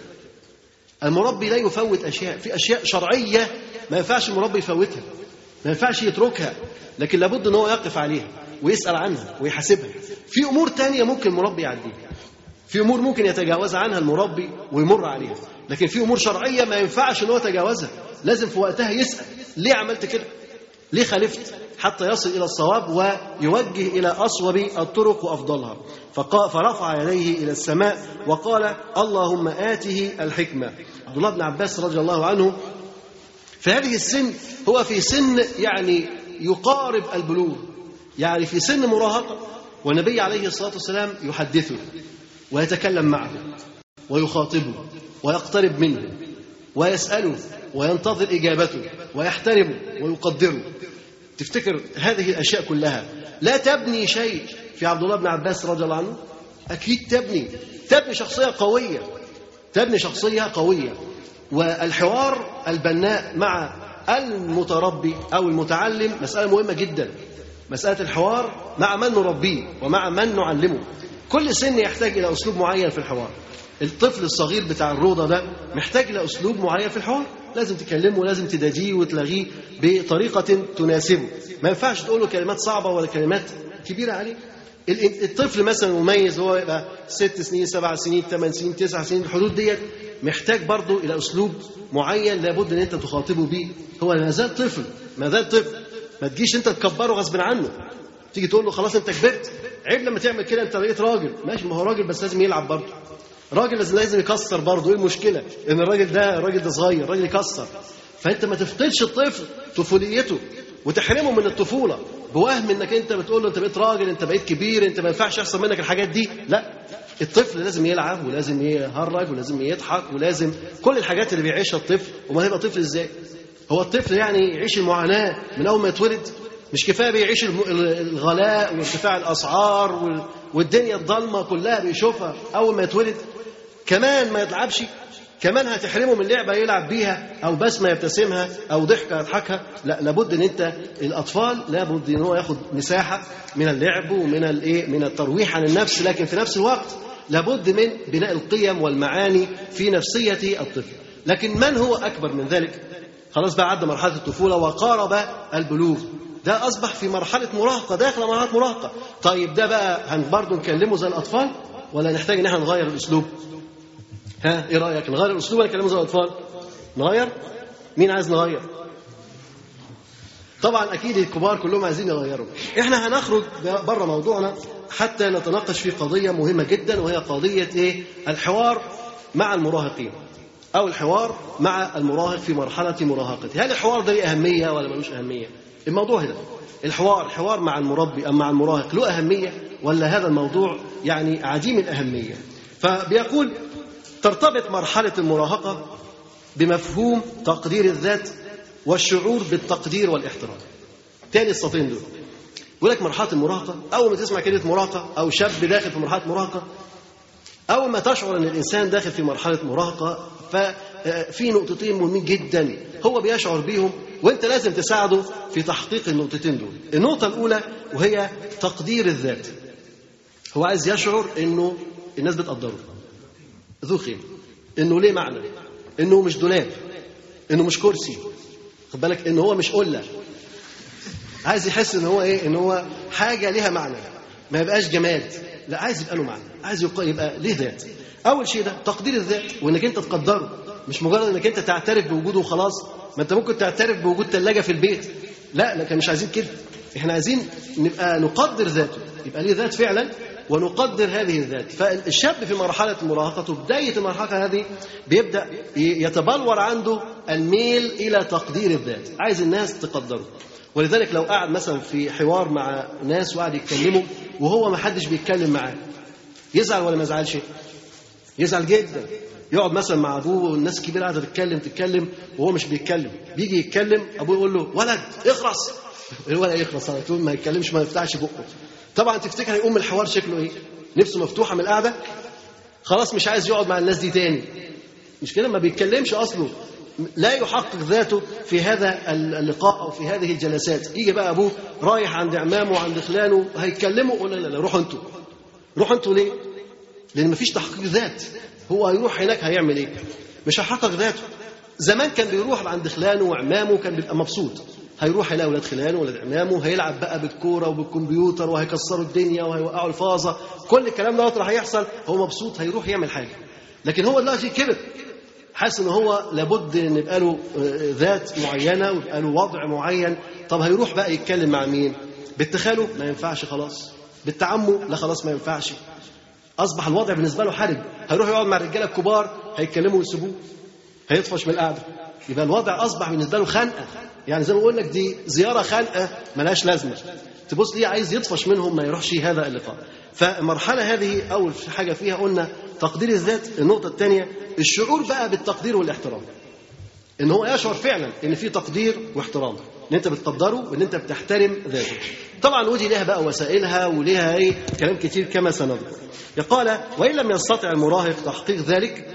المربي لا يفوت اشياء في اشياء شرعيه ما ينفعش المربي يفوتها ما ينفعش يتركها لكن لابد ان هو يقف عليها ويسال عنها ويحاسبها في امور تانية ممكن المربي يعديها في امور ممكن يتجاوز عنها المربي ويمر عليها لكن في امور شرعيه ما ينفعش ان هو يتجاوزها لازم في وقتها يسال ليه عملت كده ليه خالفت حتى يصل إلى الصواب ويوجه إلى أصوب الطرق وأفضلها فرفع يديه إلى السماء وقال اللهم آته الحكمة عبد الله بن عباس رضي الله عنه في هذه السن هو في سن يعني يقارب البلوغ يعني في سن مراهقة والنبي عليه الصلاة والسلام يحدثه ويتكلم معه ويخاطبه ويقترب منه ويسأله وينتظر إجابته ويحترمه ويقدره تفتكر هذه الأشياء كلها لا تبني شيء في عبد الله بن عباس رضي الله عنه أكيد تبني تبني شخصية قوية تبني شخصية قوية والحوار البناء مع المتربي أو المتعلم مسألة مهمة جدا مسألة الحوار مع من نربيه ومع من نعلمه كل سن يحتاج إلى أسلوب معين في الحوار الطفل الصغير بتاع الروضة ده محتاج لأسلوب معين في الحوار لازم تكلمه لازم تداجيه وتلغيه بطريقة تناسبه ما ينفعش تقول له كلمات صعبة ولا كلمات كبيرة عليه الطفل مثلا مميز هو يبقى ست سنين سبع سنين ثمان سنين تسع سنين الحدود ديت محتاج برضه إلى أسلوب معين لابد أن أنت تخاطبه بيه هو ما زال طفل ما زال طفل ما تجيش أنت تكبره غصب عنه تيجي تقول له خلاص أنت كبرت عيب لما تعمل كده أنت بقيت راجل ماشي ما هو راجل بس لازم يلعب برضه راجل لازم يكسر برضه ايه المشكله ان الراجل ده الراجل ده صغير الراجل يكسر فانت ما تفقدش الطفل طفوليته وتحرمه من الطفوله بوهم انك انت بتقول له انت بقيت راجل انت بقيت كبير انت ما ينفعش يحصل منك الحاجات دي لا الطفل لازم يلعب ولازم يهرج ولازم يضحك ولازم كل الحاجات اللي بيعيشها الطفل وما هيبقى طفل ازاي هو الطفل يعني يعيش المعاناه من اول ما يتولد مش كفايه بيعيش الغلاء وارتفاع الاسعار والدنيا الضلمه كلها بيشوفها اول ما يتولد كمان ما يلعبش كمان هتحرمه من لعبه يلعب بيها او بسمه يبتسمها او ضحكه يضحكها لا لابد ان انت الاطفال لابد ان هو ياخد مساحه من اللعب ومن الايه من الترويح عن النفس لكن في نفس الوقت لابد من بناء القيم والمعاني في نفسيه الطفل لكن من هو اكبر من ذلك خلاص بقى عدى مرحله الطفوله وقارب البلوغ ده اصبح في مرحله مراهقه داخل مرحله مراهقه طيب ده بقى هن برضه نكلمه زي الاطفال ولا نحتاج ان احنا نغير الاسلوب ها ايه رايك نغير الاسلوب ولا نكلمه زي الاطفال نغير مين عايز نغير طبعا اكيد الكبار كلهم عايزين يغيروا احنا هنخرج بره موضوعنا حتى نتناقش في قضيه مهمه جدا وهي قضيه ايه الحوار مع المراهقين او الحوار مع المراهق في مرحله مراهقته هل الحوار ده ليه اهميه ولا ملوش اهميه الموضوع هنا الحوار حوار مع المربي أم مع المراهق له أهمية ولا هذا الموضوع يعني عديم الأهمية فبيقول ترتبط مرحلة المراهقة بمفهوم تقدير الذات والشعور بالتقدير والاحترام تاني السطرين دول يقول لك مرحلة المراهقة أول ما تسمع كلمة مراهقة أو شاب داخل في مرحلة مراهقة أول ما تشعر أن الإنسان داخل في مرحلة مراهقة ففي نقطتين مهمين جدا هو بيشعر بيهم وانت لازم تساعده في تحقيق النقطتين دول النقطة الأولى وهي تقدير الذات هو عايز يشعر انه الناس بتقدره ذو قيمة انه ليه معنى انه مش دولاب انه مش كرسي خد بالك ان هو مش قلة عايز يحس ان هو ايه ان هو حاجة ليها معنى ما يبقاش جماد لا عايز يبقى له معنى عايز يبقى ليه ذات اول شيء ده تقدير الذات وانك انت تقدره مش مجرد انك انت تعترف بوجوده وخلاص ما انت ممكن تعترف بوجود ثلاجه في البيت لا لكن مش عايزين كده احنا عايزين نبقى نقدر ذاته يبقى ليه ذات فعلا ونقدر هذه الذات فالشاب في مرحلة مراهقته بداية المرحلة هذه بيبدأ يتبلور عنده الميل إلى تقدير الذات عايز الناس تقدره ولذلك لو قعد مثلا في حوار مع ناس وقعد يتكلموا وهو ما حدش بيتكلم معاه يزعل ولا ما يزعلش يزعل جدا يقعد مثلا مع ابوه والناس كبيره قاعده تتكلم تتكلم وهو مش بيتكلم بيجي يتكلم ابوه يقول له ولد اخرس الولد يخرس على طول ما يتكلمش ما يفتحش بقه طبعا تفتكر هيقوم الحوار شكله ايه نفسه مفتوحه من القعده خلاص مش عايز يقعد مع الناس دي تاني مش كده ما بيتكلمش اصله لا يحقق ذاته في هذا اللقاء او في هذه الجلسات يجي بقى ابوه رايح عند عمامه وعند خلانه هيتكلموا يقول لا لا لا روحوا انتوا روحوا انتوا ليه لان مفيش تحقيق ذات هو هيروح هناك هيعمل ايه مش هيحقق ذاته زمان كان بيروح عند خلانه وعمامه كان بيبقى مبسوط هيروح يلاقي ولاد خلانه ولاد عمامه هيلعب بقى بالكوره وبالكمبيوتر وهيكسروا الدنيا وهيوقعوا الفازه كل الكلام ده راح يحصل هو مبسوط هيروح يعمل حاجه لكن هو دلوقتي كبر حاسس ان هو لابد ان يبقى له ذات معينه ويبقى له وضع معين طب هيروح بقى يتكلم مع مين بنت خاله ما ينفعش خلاص بنت عمه لا خلاص ما ينفعش اصبح الوضع بالنسبه له حرج هيروح يقعد مع الرجاله الكبار هيتكلموا ويسيبوه هيطفش من القعده يبقى الوضع اصبح بالنسبه له خنقه يعني زي ما بقول لك دي زياره خنقه ملهاش لازمه تبص ليه عايز يطفش منهم ما يروحش هذا اللقاء فالمرحله هذه اول حاجه فيها قلنا تقدير الذات النقطه الثانيه الشعور بقى بالتقدير والاحترام ان هو يشعر فعلا ان في تقدير واحترام ان انت بتقدره وان انت بتحترم ذاته طبعا ودي لها بقى وسائلها ولها ايه كلام كتير كما سنذكر يقال وان لم يستطع المراهق تحقيق ذلك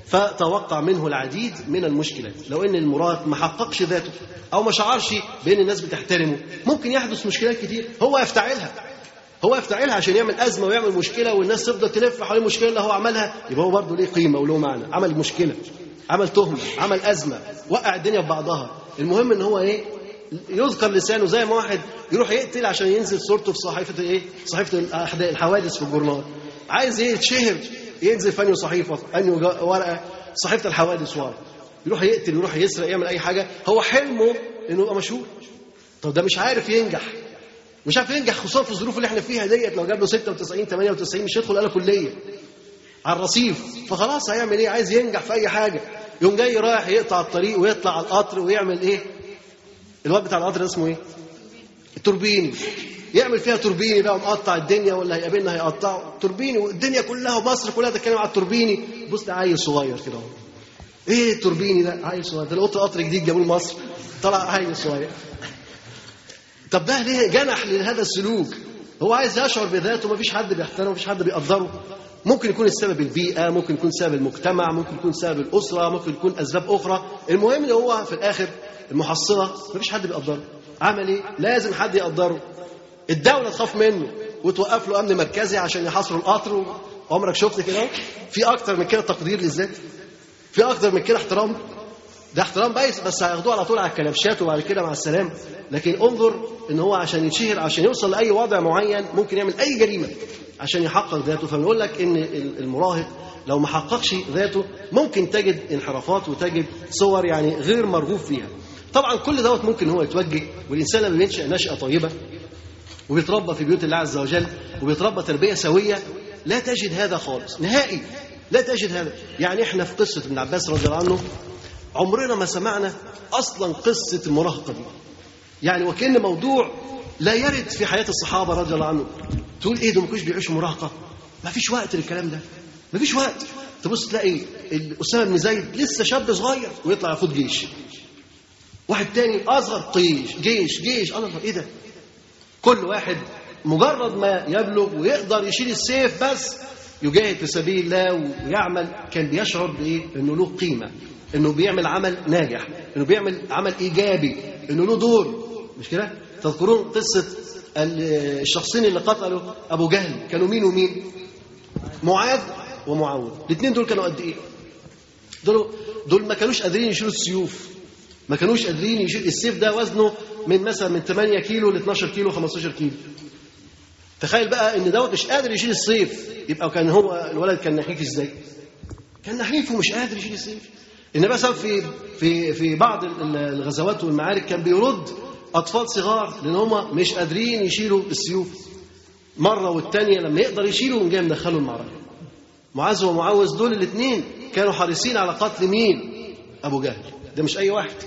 فتوقع منه العديد من المشكلات لو ان المراهق ما حققش ذاته او ما شعرش بان الناس بتحترمه ممكن يحدث مشكلات كتير هو يفتعلها هو يفتعلها عشان يعمل ازمه ويعمل مشكله والناس تفضل تلف حوالين المشكله اللي هو عملها يبقى هو برضه ليه قيمه وله معنى عمل مشكله عمل تهمه عمل ازمه وقع الدنيا في بعضها المهم ان هو ايه يذكر لسانه زي ما واحد يروح يقتل عشان ينزل صورته في صحيفه ايه صحيفه الحوادث في الجورنال عايز ايه يتشهر ينزل في انهي صحيفه انهي ورقه صحيفه الحوادث ورقه يروح يقتل يروح يسرق يعمل اي حاجه هو حلمه انه يبقى مشهور طب ده مش عارف ينجح مش عارف ينجح خصوصا في الظروف اللي احنا فيها ديت لو جاب له 96 98 مش هيدخل الا كليه على الرصيف فخلاص هيعمل ايه عايز ينجح في اي حاجه يوم جاي رايح يقطع الطريق ويطلع على القطر ويعمل ايه الواد بتاع القطر اسمه ايه التوربيني يعمل فيها توربيني بقى ومقطع الدنيا ولا هيقابلنا هيقطعه توربيني والدنيا كلها ومصر كلها تتكلم على التوربيني بص ده عيل صغير كده اهو ايه التوربيني ده عيل صغير ده القطر قطر جديد جابوه مصر طلع عيل صغير طب ده ليه جنح لهذا السلوك هو عايز يشعر بذاته مفيش حد بيحترمه مفيش حد بيقدره ممكن يكون السبب البيئة ممكن يكون سبب المجتمع ممكن يكون سبب الأسرة ممكن يكون أسباب أخرى المهم إن هو في الآخر المحصلة مفيش حد بيقدره عمل إيه؟ لازم حد يقدره الدولة تخاف منه وتوقف له أمن مركزي عشان يحاصروا القطر عمرك شفت كده في أكتر من كده تقدير للذات في أكتر من كده احترام ده احترام بايس بس هياخدوه على طول على الكلبشات وبعد كده مع السلام لكن انظر ان هو عشان يتشهر عشان يوصل لاي وضع معين ممكن يعمل اي جريمه عشان يحقق ذاته فبنقول لك ان المراهق لو ما حققش ذاته ممكن تجد انحرافات وتجد صور يعني غير مرغوب فيها طبعا كل دوت ممكن هو يتوجه والانسان لما بينشا نشاه طيبه وبيتربى في بيوت الله عز وجل وبيتربى تربيه سويه لا تجد هذا خالص نهائي لا تجد هذا يعني احنا في قصه ابن عباس رضي الله عنه عمرنا ما سمعنا اصلا قصه المراهقه دي يعني وكان موضوع لا يرد في حياه الصحابه رضي الله عنهم تقول ايه دول ما كانوش بيعيشوا مراهقه ما فيش وقت للكلام ده ما فيش وقت تبص تلاقي اسامه بن زيد لسه شاب صغير ويطلع ياخد جيش واحد تاني اصغر طيش جيش جيش الله ايه ده كل واحد مجرد ما يبلغ ويقدر يشيل السيف بس يجاهد في سبيل الله ويعمل كان بيشعر بايه انه له قيمه انه بيعمل عمل ناجح انه بيعمل عمل ايجابي انه له دور مش كده تذكرون قصه الشخصين اللي قتلوا ابو جهل كانوا مين ومين معاذ ومعاويه الاثنين دول كانوا قد ايه دول دول ما كانوش قادرين يشيلوا السيوف ما كانوش قادرين يشيل السيف ده وزنه من مثلا من 8 كيلو ل 12 كيلو 15 كيلو تخيل بقى ان دوت مش قادر يشيل السيف يبقى كان هو الولد كان نحيف ازاي كان نحيف ومش قادر يشيل السيف النبي صلى في في في بعض الغزوات والمعارك كان بيرد اطفال صغار لان هم مش قادرين يشيلوا السيوف مره والثانيه لما يقدر يشيلوا جاي مدخله المعركه معاذ ومعوذ دول الاثنين كانوا حريصين على قتل مين ابو جهل ده مش اي واحد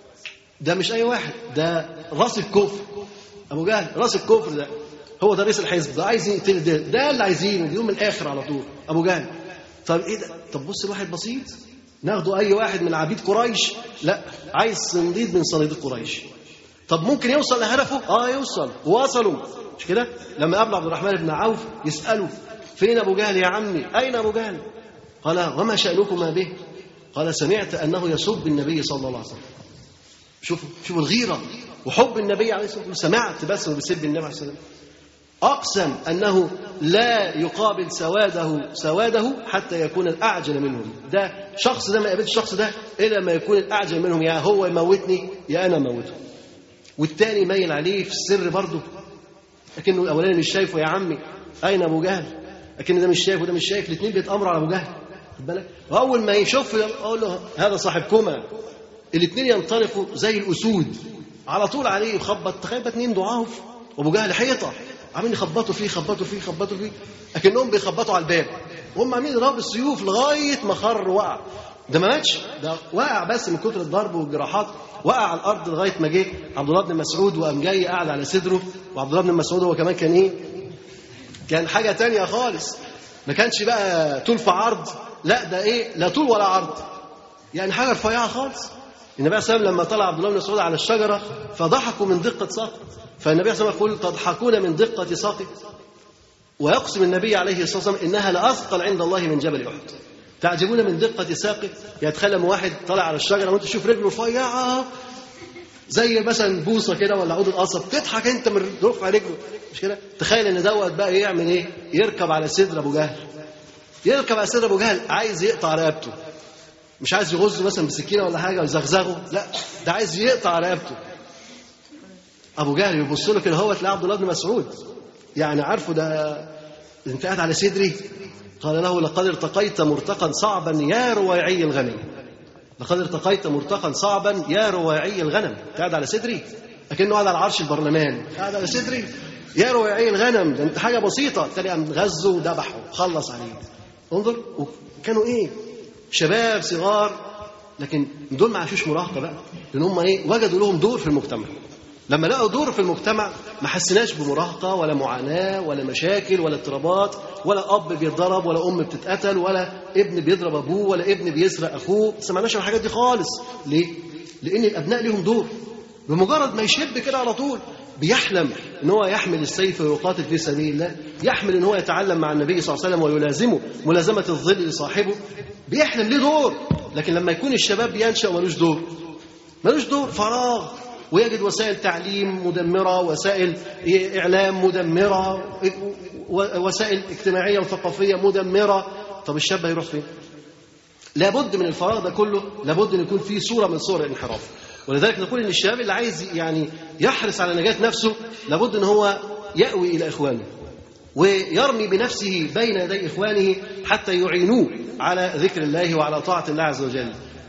ده مش اي واحد ده راس الكفر ابو جهل راس الكفر ده هو ده رئيس الحزب ده عايز يقتل ده ده اللي عايزينه اليوم من الاخر على طول ابو جهل طب ايه ده طب بص الواحد بسيط ناخده اي واحد من عبيد قريش لا عايز صنديد من صناديد قريش طب ممكن يوصل لهدفه اه يوصل وصلوا مش كده لما قابل عبد الرحمن بن عوف يساله فين ابو جهل يا عمي اين ابو جهل قال وما شانكما به قال سمعت انه يسب النبي صلى الله عليه وسلم شوفوا شوفوا الغيره وحب النبي عليه الصلاه والسلام سمعت بس انه بيسب النبي عليه الصلاه والسلام أقسم أنه لا يقابل سواده سواده حتى يكون الأعجل منهم ده شخص ده ما يقابلش الشخص ده إلا ما يكون الأعجل منهم يا هو يموتني يا أنا موته والتاني ميل عليه في السر برضه لكنه الأولاني مش شايفه يا عمي أين أبو جهل لكن ده مش شايف وده مش شايف الاثنين بيتأمروا على أبو جهل خد بالك وأول ما يشوف أقول له هذا صاحبكما الاثنين ينطلقوا زي الأسود على طول عليه يخبط تخيل اثنين ضعاف وأبو جهل حيطة عاملين يخبطوا فيه يخبطوا فيه يخبطوا فيه اكنهم بيخبطوا على الباب وهم عاملين يضربوا السيوف لغايه ما خر وقع ده ما ماتش ده وقع بس من كتر الضرب والجراحات وقع على الارض لغايه ما جه عبد الله بن مسعود وقام جاي قاعد على صدره وعبد الله بن مسعود هو كمان كان ايه؟ كان حاجه تانية خالص ما كانش بقى طول في عرض لا ده ايه لا طول ولا عرض يعني حاجه رفيعه خالص النبي صلى الله عليه وسلم لما طلع عبد الله بن مسعود على الشجره فضحكوا من دقه ساقه فالنبي صلى الله عليه وسلم يقول تضحكون من دقة ساقه ويقسم النبي عليه الصلاة والسلام إنها لأثقل عند الله من جبل أحد تعجبون من دقة ساقه يتخلم واحد طالع على الشجرة وأنت تشوف رجله رفيعة زي مثلا بوصة كده ولا عود القصب تضحك أنت من رفع رجله مش كده تخيل إن دوت بقى يعمل إيه يركب على صدر أبو جهل يركب على صدر أبو جهل عايز يقطع رقبته مش عايز يغزه مثلا بسكينة ولا حاجة ويزغزغه لا ده عايز يقطع رقبته ابو جهل يبص له كده هو تلاقي عبد الله بن مسعود يعني عارفه ده انت قاعد على صدري قال له لقد ارتقيت مرتقا صعبا يا رويعي الغنم لقد ارتقيت مرتقا صعبا يا رويعي الغنم قاعد على صدري لكنه قاعد على عرش البرلمان قاعد على صدري يا رويعي الغنم ده انت حاجه بسيطه تلاقي قام غزه وذبحه خلص عليه انظر وكانوا ايه شباب صغار لكن دول ما عاشوش مراهقه بقى لان هم ايه وجدوا لهم دور في المجتمع لما لقوا دور في المجتمع ما حسناش بمراهقه ولا معاناه ولا مشاكل ولا اضطرابات ولا اب بيتضرب ولا ام بتتقتل ولا ابن بيضرب ابوه ولا ابن بيسرق اخوه ما سمعناش عن الحاجات دي خالص ليه؟ لان الابناء ليهم دور بمجرد ما يشب كده على طول بيحلم ان هو يحمل السيف ويقاتل في سبيل الله يحمل ان هو يتعلم مع النبي صلى الله عليه وسلم ويلازمه ملازمه الظل لصاحبه بيحلم ليه دور لكن لما يكون الشباب بينشا ملوش دور ملوش دور فراغ ويجد وسائل تعليم مدمرة وسائل إعلام مدمرة وسائل اجتماعية وثقافية مدمرة طب الشاب هيروح فين؟ لابد من الفراغ ده كله لابد أن يكون فيه صورة من صور الانحراف ولذلك نقول ان الشباب اللي عايز يعني يحرص على نجاة نفسه لابد ان هو يأوي الى اخوانه ويرمي بنفسه بين يدي اخوانه حتى يعينوه على ذكر الله وعلى طاعة الله عز وجل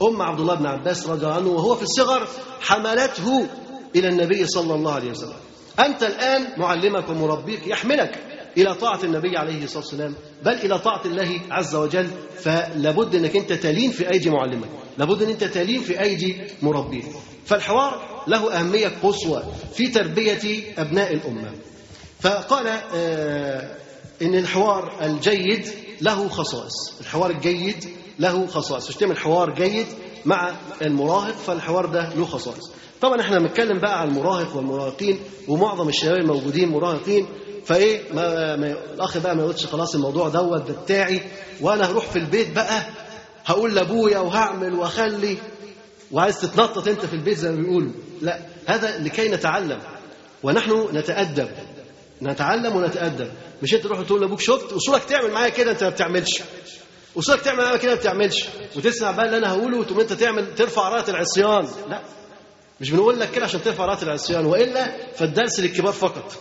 ام عبد الله بن عباس رضي الله عنه وهو في الصغر حملته الى النبي صلى الله عليه وسلم انت الان معلمك ومربيك يحملك الى طاعه النبي عليه الصلاه والسلام بل الى طاعه الله عز وجل فلابد انك انت تلين في ايدي معلمك لابد ان انت تلين في ايدي مربيك فالحوار له اهميه قصوى في تربيه ابناء الامه فقال آه ان الحوار الجيد له خصائص الحوار الجيد له خصائص مش تعمل حوار جيد مع المراهق فالحوار ده له خصائص طبعا احنا بنتكلم بقى على المراهق والمراهقين ومعظم الشباب الموجودين مراهقين فايه ما, ما الاخ بقى ما يقولش خلاص الموضوع دوت ده بتاعي وانا هروح في البيت بقى هقول لابويا وهعمل واخلي وعايز تتنطط انت في البيت زي ما بيقولوا لا هذا لكي نتعلم ونحن نتأدب نتعلم ونتأدب مش انت تروح تقول لابوك شفت اصولك تعمل معايا كده انت ما بتعملش اصولك تعمل معايا كده ما بتعملش وتسمع بقى اللي انا هقوله وتقوم انت تعمل ترفع رايه العصيان لا مش بنقول لك كده عشان ترفع رايه العصيان والا فالدرس للكبار فقط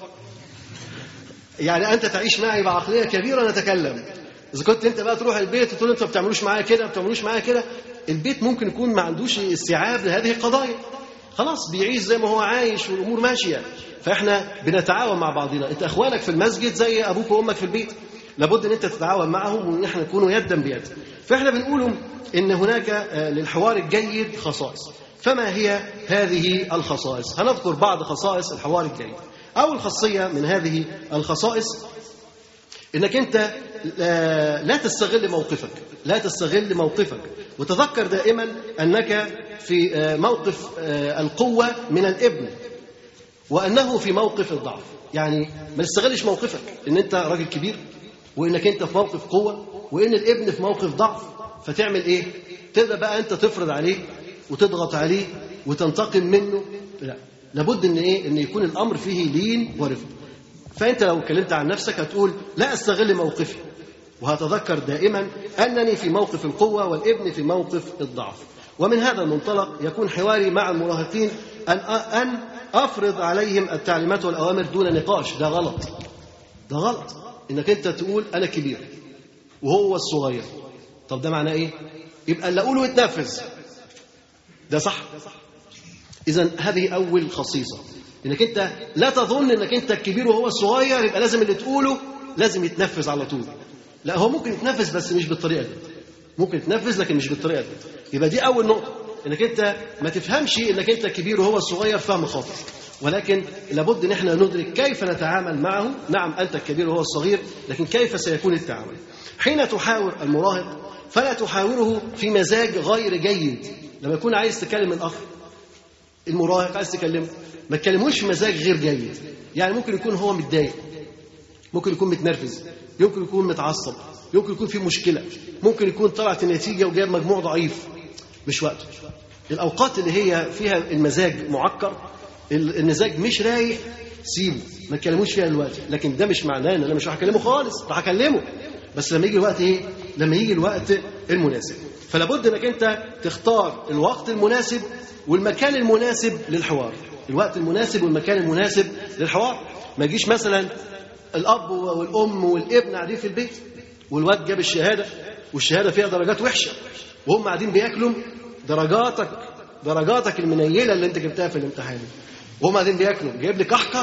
يعني انت تعيش معي بعقليه كبيره نتكلم اذا كنت انت بقى تروح البيت وتقول انت ما بتعملوش معايا كده ما بتعملوش معايا كده البيت ممكن يكون ما عندوش استيعاب لهذه القضايا خلاص بيعيش زي ما هو عايش والامور ماشيه فاحنا بنتعاون مع بعضنا انت اخوانك في المسجد زي ابوك وامك في البيت لابد ان انت تتعاون معهم وان احنا نكونوا يدا بيد فاحنا بنقول ان هناك للحوار الجيد خصائص فما هي هذه الخصائص هنذكر بعض خصائص الحوار الجيد اول خاصيه من هذه الخصائص انك انت لا تستغل موقفك لا تستغل موقفك وتذكر دائما انك في موقف القوه من الابن وانه في موقف الضعف يعني ما تستغلش موقفك ان انت راجل كبير وانك انت في موقف قوه وان الابن في موقف ضعف فتعمل ايه تبدا بقى انت تفرض عليه وتضغط عليه وتنتقم منه لا لابد ان ايه ان يكون الامر فيه لين ورفق فانت لو اتكلمت عن نفسك هتقول لا استغل موقفي وهتذكر دائما انني في موقف القوه والابن في موقف الضعف ومن هذا المنطلق يكون حواري مع المراهقين ان ان افرض عليهم التعليمات والاوامر دون نقاش ده غلط ده غلط انك انت تقول انا كبير وهو الصغير طب ده معناه ايه يبقى اللي اقوله يتنفذ ده صح اذا هذه اول خصيصه انك انت لا تظن انك انت الكبير وهو الصغير يبقى لازم اللي تقوله لازم يتنفذ على طول لا هو ممكن يتنفذ بس مش بالطريقه دي ممكن يتنفذ لكن مش بالطريقه دي يبقى دي اول نقطه انك انت ما تفهمش انك انت الكبير وهو الصغير فهم خاطئ ولكن لابد ان احنا ندرك كيف نتعامل معه نعم انت الكبير وهو الصغير لكن كيف سيكون التعامل حين تحاور المراهق فلا تحاوره في مزاج غير جيد لما يكون عايز تكلم الاخ المراهق عايز تكلمه ما تكلموش في مزاج غير جيد يعني ممكن يكون هو متضايق ممكن يكون متنرفز يمكن يكون متعصب يمكن يكون في مشكله ممكن يكون طلعت النتيجه وجاب مجموع ضعيف مش وقته الاوقات اللي هي فيها المزاج معكر المزاج مش رايق سيبه ما تكلموش فيها دلوقتي لكن ده مش معناه ان انا مش هكلمه خالص راح اكلمه بس لما يجي الوقت ايه لما يجي الوقت المناسب فلا بد انك انت تختار الوقت المناسب والمكان المناسب للحوار الوقت المناسب والمكان المناسب للحوار ما يجيش مثلا الاب والام والابن قاعدين في البيت والواد جاب الشهاده والشهاده فيها درجات وحشه وهم قاعدين بياكلوا درجاتك درجاتك المنيله اللي انت جبتها في الامتحان وهم قاعدين بياكلوا جايب لي كحكه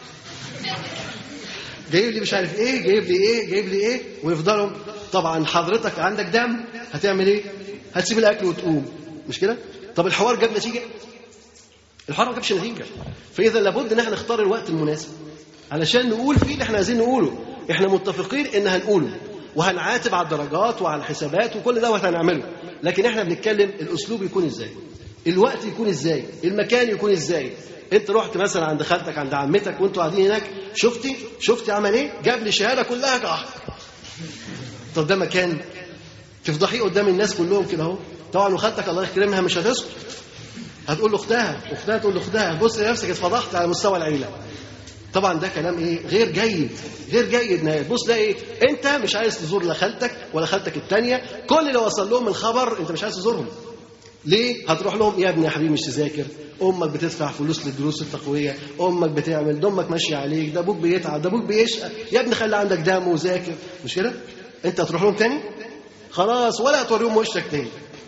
جايب لي مش عارف ايه جايب لي ايه جايب لي ايه ويفضلوا طبعا حضرتك عندك دم هتعمل ايه هتسيب الاكل وتقوم مش كده طب الحوار جاب نتيجه الحوار ما جابش نتيجه فاذا لابد ان احنا نختار الوقت المناسب علشان نقول فيه اللي احنا عايزين نقوله احنا متفقين ان هنقوله وهنعاتب على الدرجات وعلى الحسابات وكل دوت هنعمله لكن احنا بنتكلم الاسلوب يكون ازاي الوقت يكون ازاي المكان يكون ازاي انت رحت مثلا عند خالتك عند عمتك وانتوا قاعدين هناك شفتي شفتي عمل ايه جاب لي شهاده كلها كحك طب ده مكان تفضحيه قدام الناس كلهم كده اهو طبعا وخالتك الله يكرمها مش هتسكت هتقول لاختها اختها تقول لاختها بص لنفسك اتفضحت على مستوى العيله طبعا ده كلام ايه غير جيد غير جيد نهائي بص ده ايه انت مش عايز تزور لا خالتك ولا خالتك الثانيه كل اللي وصل لهم الخبر انت مش عايز تزورهم ليه هتروح لهم يا ابني يا حبيبي مش تذاكر امك بتدفع فلوس للدروس التقويه امك بتعمل ده امك ماشيه عليك ده ابوك بيتعب ده ابوك بيشقى يا ابني خلي عندك دم وذاكر مش كده انت هتروح لهم تاني خلاص ولا هتوريهم وشك تاني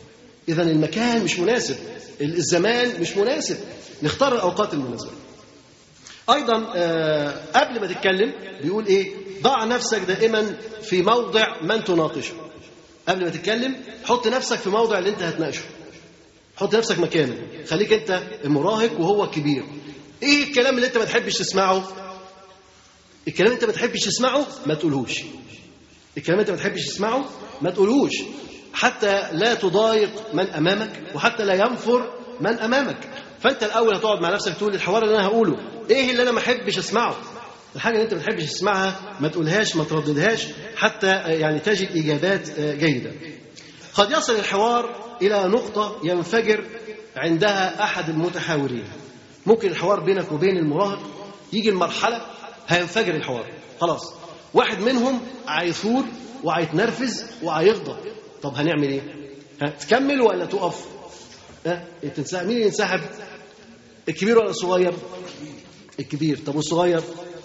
اذا المكان مش مناسب الزمان مش مناسب نختار الاوقات المناسبه ايضا آه، قبل ما تتكلم بيقول ايه ضع نفسك دائما في موضع من تناقشه قبل ما تتكلم حط نفسك في موضع اللي انت هتناقشه حط نفسك مكانه خليك انت المراهق وهو الكبير ايه الكلام اللي انت ما تحبش تسمعه الكلام اللي انت ما تحبش تسمعه ما تقولهوش الكلام اللي انت ما تحبش تسمعه ما تقولهوش حتى لا تضايق من امامك وحتى لا ينفر من امامك فانت الاول هتقعد مع نفسك تقول الحوار اللي انا هقوله ايه اللي انا ما احبش اسمعه الحاجه اللي انت ما تحبش تسمعها ما تقولهاش ما ترددهاش حتى يعني تجد اجابات جيده قد يصل الحوار الى نقطه ينفجر عندها احد المتحاورين ممكن الحوار بينك وبين المراهق يجي المرحله هينفجر الحوار خلاص واحد منهم هيثور وهيتنرفز وهيغضب طب هنعمل ايه هتكمل ولا تقف ها تنسحب مين اللي ينسحب الكبير ولا الصغير الكبير طب والصغير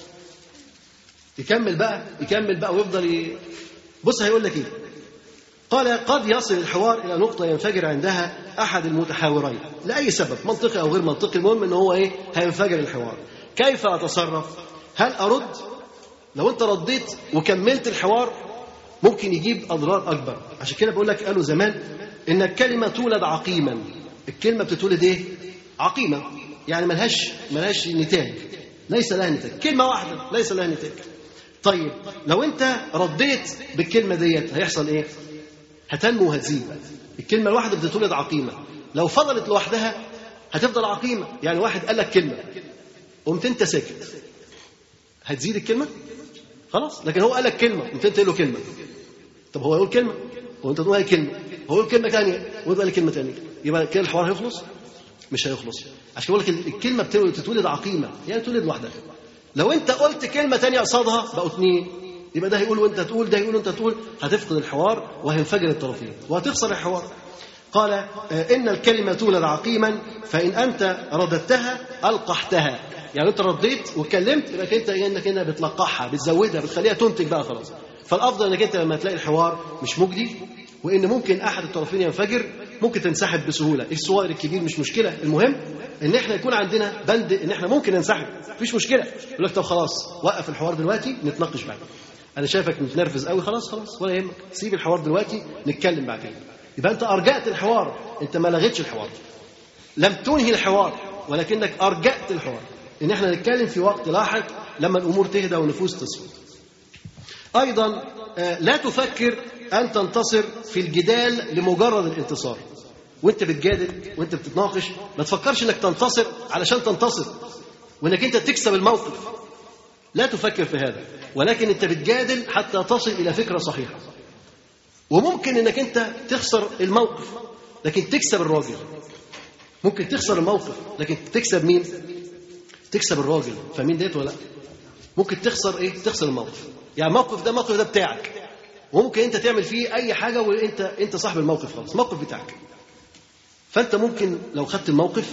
يكمل بقى يكمل بقى ويفضل ي... بص هيقول لك ايه قال قد يصل الحوار الى نقطه ينفجر عندها احد المتحاورين لاي سبب منطقي او غير منطقي المهم ان هو ايه هينفجر الحوار كيف اتصرف هل ارد لو انت رديت وكملت الحوار ممكن يجيب اضرار اكبر عشان كده بقول لك قالوا زمان ان الكلمه تولد عقيما الكلمه بتتولد ايه عقيمه يعني ملهاش ملهاش نتاج ليس لها نتاج كلمه واحده ليس لها نتاج طيب لو انت رديت بالكلمه ديت هيحصل ايه هتنمو وهتزيد الكلمه الواحده بتتولد عقيمه لو فضلت لوحدها هتفضل عقيمه يعني واحد قال لك كلمه قمت انت ساكت هتزيد الكلمه خلاص لكن هو قال لك كلمه قمت انت له كلمه طب هو يقول كلمه وانت تقول هي كلمه هو يقول كلمه ثانيه وانت قال كلمه ثانيه يبقى كده الحوار هيخلص مش هيخلص عشان بقول لك الكلمه بتتولد عقيمه يعني تولد لوحدها لو انت قلت كلمه ثانيه قصادها بقوا اثنين يبقى ده هيقول وانت تقول ده هيقول وانت تقول هتفقد الحوار وهينفجر الطرفين وهتخسر الحوار قال ان الكلمه تولد عقيما فان انت رددتها القحتها يعني انت رديت واتكلمت يبقى انت انك هنا بتلقحها بتزودها بتخليها تنتج بقى خلاص فالافضل انك انت لما تلاقي الحوار مش مجدي وان ممكن احد الطرفين ينفجر ممكن تنسحب بسهوله الصغير الكبير مش مشكله المهم ان احنا يكون عندنا بند ان احنا ممكن ننسحب مفيش مشكله يقول لك طب خلاص وقف الحوار دلوقتي نتناقش بعدين انا شايفك متنرفز قوي خلاص خلاص ولا يهمك سيب الحوار دلوقتي نتكلم بعدين يبقى انت ارجأت الحوار انت ما لغيتش الحوار لم تنهي الحوار ولكنك ارجأت الحوار ان احنا نتكلم في وقت لاحق لما الامور تهدى والنفوس تصفى ايضا لا تفكر ان تنتصر في الجدال لمجرد الانتصار وانت بتجادل وانت بتتناقش ما تفكرش انك تنتصر علشان تنتصر وانك انت تكسب الموقف لا تفكر في هذا ولكن انت بتجادل حتى تصل الى فكره صحيحه وممكن انك انت تخسر الموقف لكن تكسب الراجل ممكن تخسر الموقف لكن تكسب مين تكسب الراجل فمين ديت ولا ممكن تخسر ايه تخسر الموقف يعني الموقف ده الموقف ده بتاعك وممكن انت تعمل فيه اي حاجه وانت انت صاحب الموقف خلاص الموقف بتاعك فانت ممكن لو خدت الموقف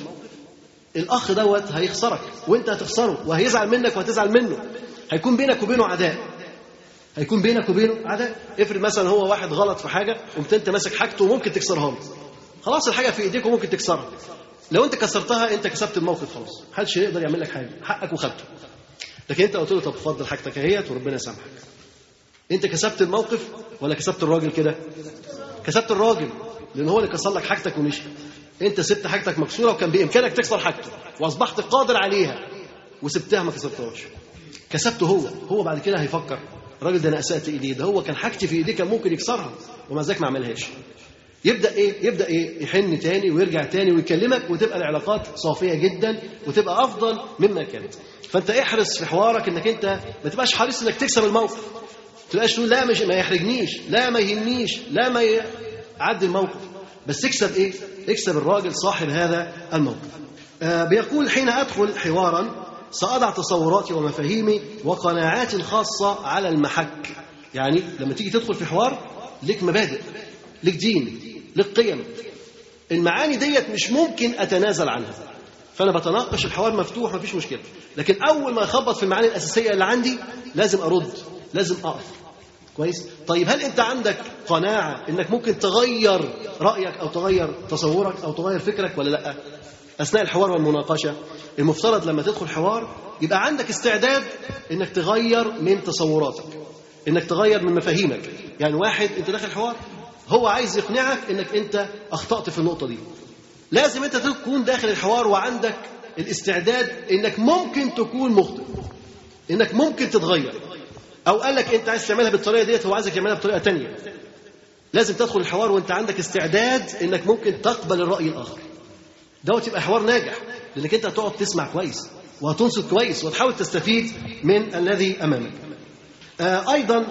الاخ دوت هيخسرك وانت هتخسره وهيزعل منك وهتزعل منه هيكون بينك وبينه عداء هيكون بينك وبينه عداء افرض مثلا هو واحد غلط في حاجه قمت انت ماسك حاجته وممكن تكسرها له خلاص الحاجه في ايديك وممكن تكسرها لو انت كسرتها انت كسبت الموقف خلاص محدش يقدر يعمل لك حاجه حقك وخدته لكن انت قلت له طب اتفضل حاجتك اهيت وربنا يسامحك انت كسبت الموقف ولا كسبت الراجل كده كسبت الراجل لان هو اللي كسر لك حاجتك ومشي انت سبت حاجتك مكسوره وكان بامكانك تكسر حاجته واصبحت قادر عليها وسبتها ما كسبتهاش كسبته هو هو بعد كده هيفكر الراجل ده انا اسات ايديه ده هو كان حاجتي في ايديه كان ممكن يكسرها ومع ذلك ما عملهاش يبدا ايه يبدا ايه يحن تاني ويرجع تاني ويكلمك وتبقى العلاقات صافيه جدا وتبقى افضل مما كانت فانت احرص في حوارك انك انت ما تبقاش حريص انك تكسب الموقف ما تبقاش تقول لا مش ما يحرجنيش لا ما يهمنيش لا ما يعدي الموقف بس اكسب ايه اكسب الراجل صاحب هذا الموقف آه بيقول حين ادخل حوارا ساضع تصوراتي ومفاهيمي وقناعاتي الخاصه على المحك يعني لما تيجي تدخل في حوار لك مبادئ لك دين لك قيم المعاني ديت مش ممكن اتنازل عنها فانا بتناقش الحوار مفتوح مفيش مشكله لكن اول ما يخبط في المعاني الاساسيه اللي عندي لازم ارد لازم اقف كويس طيب هل انت عندك قناعه انك ممكن تغير رايك او تغير تصورك او تغير فكرك ولا لا اثناء الحوار والمناقشه المفترض لما تدخل حوار يبقى عندك استعداد انك تغير من تصوراتك انك تغير من مفاهيمك يعني واحد انت داخل حوار هو عايز يقنعك انك انت اخطات في النقطه دي لازم انت تكون داخل الحوار وعندك الاستعداد انك ممكن تكون مخطئ انك ممكن تتغير او قال لك انت عايز تعملها بالطريقه ديت هو عايزك تعملها بطريقه تانية لازم تدخل الحوار وانت عندك استعداد انك ممكن تقبل الراي الاخر دوت يبقى حوار ناجح لانك انت هتقعد تسمع كويس وهتنصت كويس وتحاول تستفيد من الذي امامك آه ايضا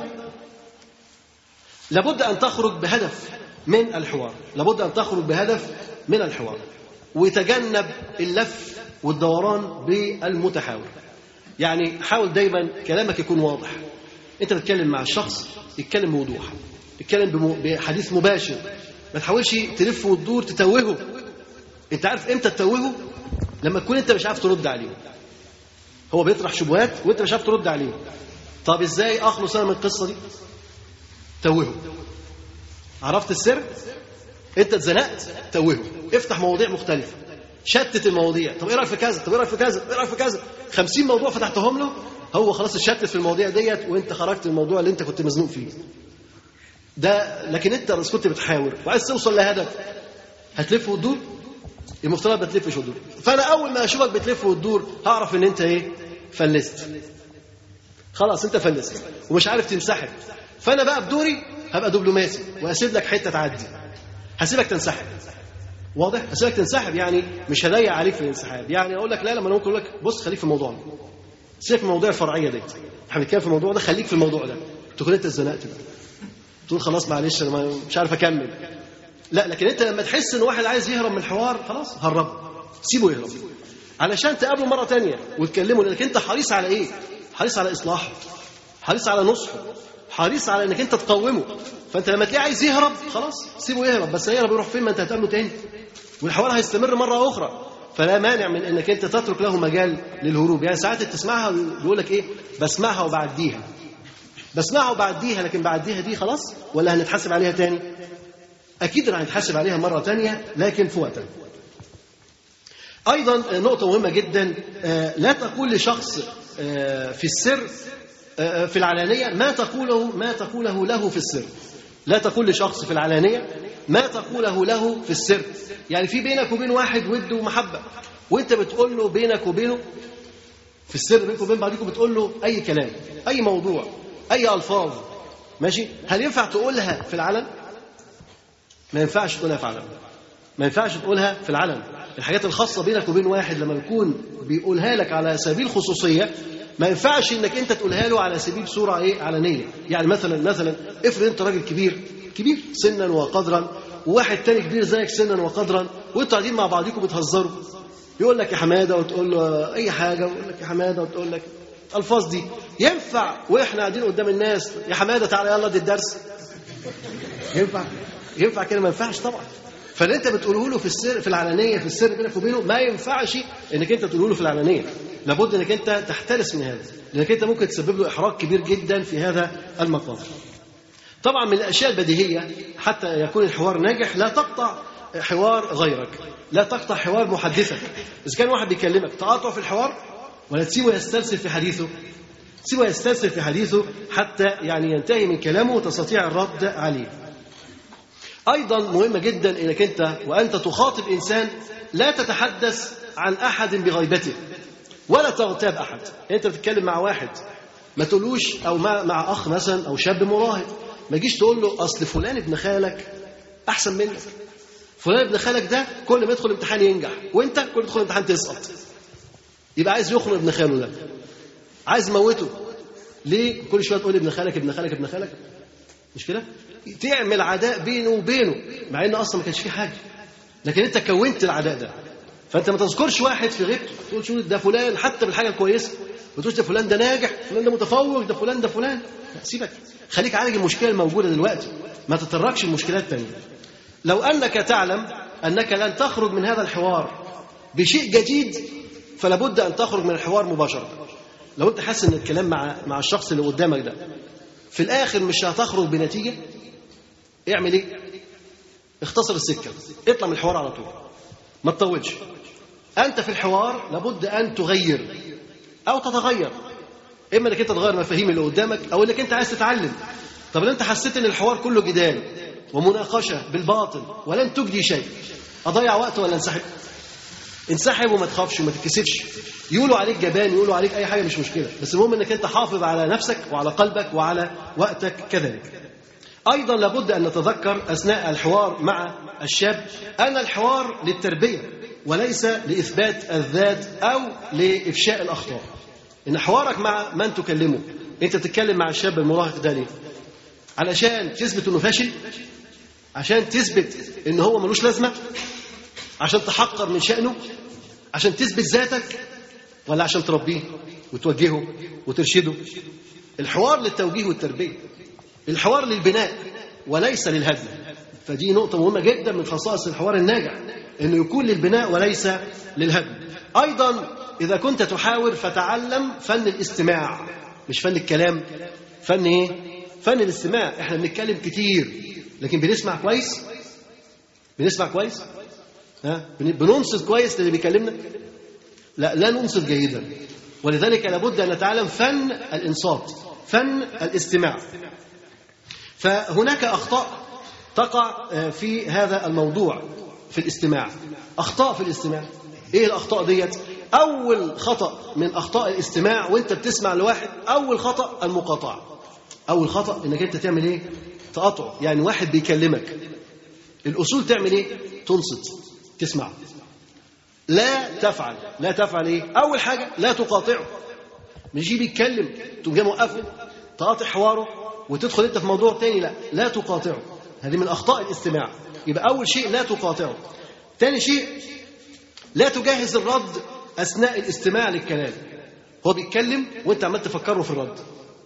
لابد ان تخرج بهدف من الحوار لابد ان تخرج بهدف من الحوار وتجنب اللف والدوران بالمتحاور يعني حاول دايما كلامك يكون واضح انت بتتكلم مع الشخص يتكلم بوضوح يتكلم بمو... بحديث مباشر ما تحاولش تلف وتدور تتوهه انت عارف امتى تتوهه لما تكون انت مش عارف ترد عليه هو بيطرح شبهات وانت مش عارف ترد عليه طب ازاي اخلص انا من القصه دي توهه عرفت السر انت اتزنقت توهه افتح مواضيع مختلفه شتت المواضيع طب ايه رايك في كذا طب ايه رايك في كذا ايه رايك في كذا 50 موضوع فتحتهم له هو خلاص اتشتت في المواضيع ديت وانت خرجت من الموضوع اللي انت كنت مزنوق فيه ده لكن انت بس كنت بتحاور وعايز توصل لهدف هتلف وتدور المفترض ما تلفش وتدور فانا اول ما اشوفك بتلف وتدور هعرف ان انت ايه فلست خلاص انت فلست ومش عارف تنسحب فانا بقى بدوري هبقى دبلوماسي واسيب لك حته تعدي هسيبك تنسحب واضح هسيبك تنسحب يعني مش هضيق عليك في الانسحاب يعني اقول لك لا لما انا ممكن اقول لك بص خليك في موضوعنا سيبك من المواضيع الفرعيه ديت احنا بنتكلم في الموضوع ده خليك في الموضوع ده تكون انت اتزنقت بقى تقول خلاص معلش انا مش عارف اكمل لا لكن انت لما تحس ان واحد عايز يهرب من الحوار خلاص هرب سيبه يهرب علشان تقابله مره تانية وتكلمه لانك انت حريص على ايه حريص على اصلاحه حريص على نصحه حريص على انك انت تقومه فانت لما تلاقيه عايز يهرب خلاص سيبه يهرب بس هيهرب يروح فين ما انت هتقابله تاني والحوار هيستمر مره اخرى فلا مانع من انك انت تترك له مجال للهروب يعني ساعات تسمعها بيقول لك ايه بسمعها وبعديها بسمعها وبعديها لكن بعديها دي خلاص ولا هنتحاسب عليها تاني اكيد هنتحاسب عليها مره تانية لكن في وقتها ايضا نقطه مهمه جدا لا تقول لشخص في السر في العلانيه ما تقوله ما تقوله له في السر لا تقول لشخص في العلانيه ما تقوله له في السر يعني في بينك وبين واحد ود ومحبه وانت بتقول له بينك وبينه في السر بينك وبين بعضكم بتقول له اي كلام اي موضوع اي الفاظ ماشي هل ينفع تقولها في العلن ما ينفعش تقولها في العلن ما ينفعش تقولها في العلن الحاجات الخاصه بينك وبين واحد لما يكون بيقولها لك على سبيل خصوصيه ما ينفعش انك انت تقولها له على سبيل صوره ايه علنيه يعني مثلا مثلا افرض انت راجل كبير كبير سنا وقدرا وواحد تاني كبير زيك سنا وقدرا وانتوا قاعدين مع بعضكم بتهزروا يقول لك يا حماده وتقول له اي حاجه ويقول لك يا حماده وتقول لك الفاظ دي ينفع واحنا قاعدين قدام الناس يا حماده تعالى يلا دي الدرس ينفع ينفع كده ما ينفعش طبعا فاللي انت بتقوله له في السر في العلانيه في السر بينك وبينه ما ينفعش انك انت تقوله له في العلانيه لابد انك انت تحترس من هذا لانك انت ممكن تسبب له احراج كبير جدا في هذا المقام طبعا من الاشياء البديهيه حتى يكون الحوار ناجح لا تقطع حوار غيرك لا تقطع حوار محدثك اذا كان واحد بيكلمك تقاطع في الحوار ولا تسيبه يسترسل في حديثه سيبه يسترسل في حديثه حتى يعني ينتهي من كلامه وتستطيع الرد عليه ايضا مهمه جدا انك انت وانت تخاطب انسان لا تتحدث عن احد بغيبته ولا تغتاب احد انت بتتكلم مع واحد ما تقولوش او مع, مع اخ مثلا او شاب مراهق ما تجيش تقول له اصل فلان ابن خالك احسن منك فلان ابن خالك ده كل ما يدخل امتحان ينجح وانت كل ما تدخل امتحان تسقط يبقى عايز يخنق ابن خاله ده عايز يموته ليه كل شويه تقول ابن خالك ابن خالك ابن خالك مش كده تعمل عداء بينه وبينه مع ان اصلا ما كانش فيه حاجه لكن انت كونت العداء ده فانت ما تذكرش واحد في غيبته تقول شو ده فلان حتى بالحاجه الكويسه ما تقولش ده فلان ده ناجح فلان ده متفوق ده فلان ده فلان لا سيبك خليك عالج المشكله الموجوده دلوقتي ما تتركش المشكلات الثانيه لو انك تعلم انك لن تخرج من هذا الحوار بشيء جديد فلا بد ان تخرج من الحوار مباشره لو انت حاسس ان الكلام مع مع الشخص اللي قدامك ده في الاخر مش هتخرج بنتيجه اعمل ايه اختصر السكه اطلع من الحوار على طول ما تطولش انت في الحوار لابد ان تغير او تتغير اما انك انت تغير المفاهيم اللي قدامك او انك انت عايز تتعلم طب لو انت حسيت ان الحوار كله جدال ومناقشه بالباطل ولن تجدي شيء اضيع وقت ولا انسحب انسحب وما تخافش وما تتكسفش يقولوا عليك جبان يقولوا عليك اي حاجه مش مشكله بس المهم انك انت حافظ على نفسك وعلى قلبك وعلى وقتك كذلك ايضا لابد ان نتذكر اثناء الحوار مع الشاب ان الحوار للتربيه وليس لاثبات الذات او لافشاء الاخطاء ان حوارك مع من تكلمه انت تتكلم مع الشاب المراهق ده ليه علشان تثبت انه فاشل عشان تثبت ان هو ملوش لازمه عشان تحقر من شأنه عشان تثبت ذاتك ولا عشان تربيه وتوجهه وترشده الحوار للتوجيه والتربية الحوار للبناء وليس للهدم فدي نقطة مهمة جدا من خصائص الحوار الناجح انه يكون للبناء وليس للهدم ايضا اذا كنت تحاور فتعلم فن الاستماع مش فن الكلام فن ايه فن الاستماع احنا بنتكلم كتير لكن بنسمع كويس بنسمع كويس ها بننصت كويس للي بيكلمنا لا لا ننصت جيدا ولذلك لابد ان نتعلم فن الانصات فن الاستماع فهناك اخطاء تقع في هذا الموضوع في الاستماع اخطاء في الاستماع ايه الاخطاء ديت اول خطا من اخطاء الاستماع وانت بتسمع لواحد اول خطا المقاطعه اول خطا انك انت تعمل ايه تقاطعه يعني واحد بيكلمك الاصول تعمل ايه تنصت تسمع لا تفعل لا تفعل ايه اول حاجه لا تقاطعه مش يجي بيتكلم تقوم جاي موقفه تقاطع حواره وتدخل انت في موضوع تاني لا لا تقاطعه هذه من اخطاء الاستماع يبقى اول شيء لا تقاطعه ثاني شيء لا تجهز الرد اثناء الاستماع للكلام هو بيتكلم وانت عمال تفكره في الرد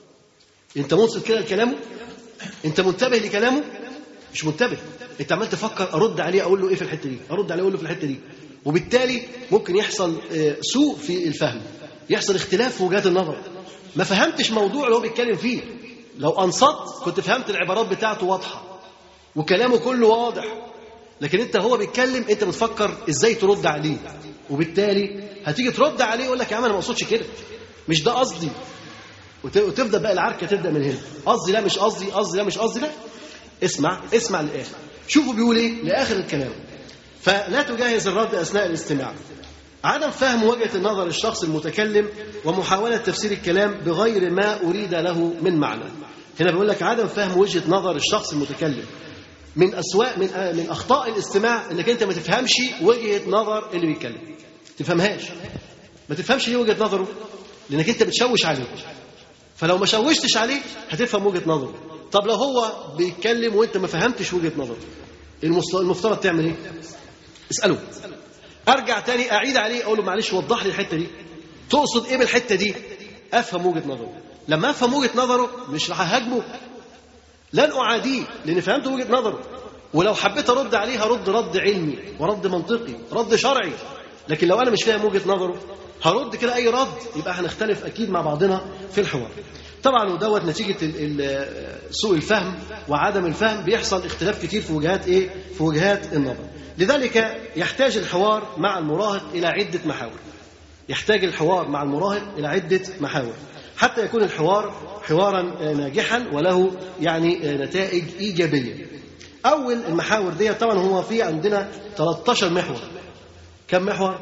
انت منصت كده لكلامه انت منتبه لكلامه مش منتبه انت عمال تفكر ارد عليه اقول له ايه في الحته دي ارد عليه اقول له في الحته دي وبالتالي ممكن يحصل سوء في الفهم يحصل اختلاف في وجهات النظر ما فهمتش موضوع اللي هو بيتكلم فيه لو انصت كنت فهمت العبارات بتاعته واضحه وكلامه كله واضح لكن انت هو بيتكلم انت بتفكر ازاي ترد عليه وبالتالي هتيجي ترد عليه يقول لك يا عم انا ما اقصدش كده مش ده قصدي وتبدا بقى العركه تبدا من هنا قصدي لا مش قصدي قصدي لا مش قصدي لا اسمع اسمع للاخر شوفوا بيقول ايه لاخر الكلام فلا تجهز الرد اثناء الاستماع عدم فهم وجهه النظر الشخص المتكلم ومحاوله تفسير الكلام بغير ما اريد له من معنى هنا بيقول لك عدم فهم وجهه نظر الشخص المتكلم من اسواء من من اخطاء الاستماع انك انت ما تفهمش وجهه نظر اللي بيتكلم تفهمهاش ما تفهمش ليه وجهه نظره لانك انت بتشوش عليه فلو ما شوشتش عليه هتفهم وجهه نظره طب لو هو بيتكلم وانت ما فهمتش وجهه نظره المفترض تعمل ايه اساله ارجع تاني اعيد عليه اقول له معلش وضح لي الحته دي تقصد ايه بالحته دي افهم وجهه نظره لما افهم وجهه نظره مش راح اهاجمه لن اعاديه لان فهمت وجهه نظره ولو حبيت ارد عليه هرد رد علمي ورد منطقي رد شرعي لكن لو انا مش فاهم وجهه نظره هرد كده اي رد يبقى هنختلف اكيد مع بعضنا في الحوار طبعا ودوت نتيجه سوء الفهم وعدم الفهم بيحصل اختلاف كتير في وجهات ايه في وجهات النظر لذلك يحتاج الحوار مع المراهق الى عده محاور يحتاج الحوار مع المراهق الى عده محاور حتى يكون الحوار حوارا ناجحا وله يعني نتائج ايجابيه اول المحاور دي طبعا هو في عندنا 13 محور كم محور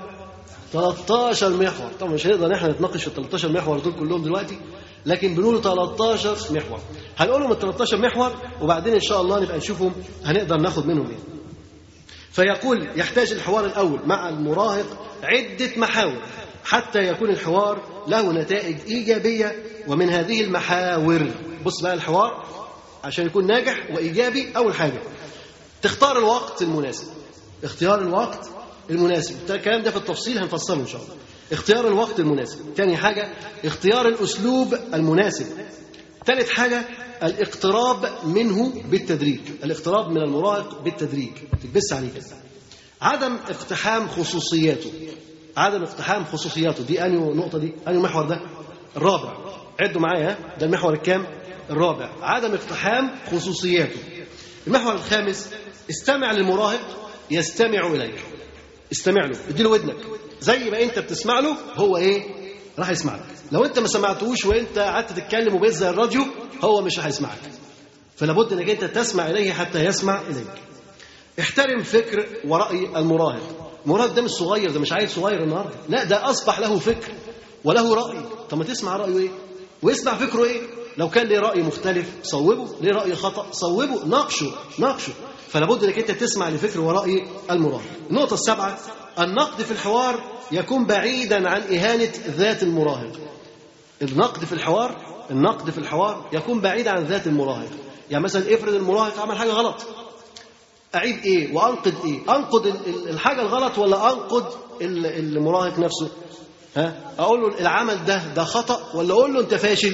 13 محور طبعا مش هنقدر احنا نتناقش في ال 13 محور دول كلهم دلوقتي لكن بنقول 13 محور هنقولهم ال 13 محور وبعدين ان شاء الله نبقى نشوفهم هنقدر ناخد منهم ايه فيقول يحتاج الحوار الاول مع المراهق عده محاور حتى يكون الحوار له نتائج ايجابيه ومن هذه المحاور بص بقى الحوار عشان يكون ناجح وايجابي اول حاجه تختار الوقت المناسب اختيار الوقت المناسب الكلام ده في التفصيل هنفصله ان شاء الله اختيار الوقت المناسب ثاني حاجة اختيار الأسلوب المناسب ثالث حاجة الاقتراب منه بالتدريج الاقتراب من المراهق بالتدريج تكبس عليه كده عدم اقتحام خصوصياته عدم اقتحام خصوصياته دي أنهي نقطة دي أنهي محور ده الرابع عدوا معايا ده المحور الكام الرابع عدم اقتحام خصوصياته المحور الخامس استمع للمراهق يستمع إليك استمع له اديله ودنك زي ما انت بتسمع له هو ايه راح يسمع لك لو انت ما سمعتوش وانت قعدت تتكلم وبيت زي الراديو هو مش هيسمعك فلا بد انك انت تسمع اليه حتى يسمع اليك احترم فكر ورأي المراهق المراهق ده مش صغير ده مش عيل صغير النهارده لا ده اصبح له فكر وله رأي طب ما تسمع رأيه ايه ويسمع فكره ايه لو كان ليه رأي مختلف صوبه ليه رأي خطأ صوبه ناقشه ناقشه فلا بد انك انت تسمع لفكر ورأي المراهق النقطة السابعة النقد في الحوار يكون بعيدا عن إهانة ذات المراهق النقد في الحوار النقد في الحوار يكون بعيد عن ذات المراهق يعني مثلا افرض المراهق عمل حاجة غلط أعيب إيه وأنقد إيه أنقد ال- ال- الحاجة الغلط ولا أنقد ال- المراهق نفسه ها أقول له العمل ده ده خطأ ولا أقول له أنت فاشل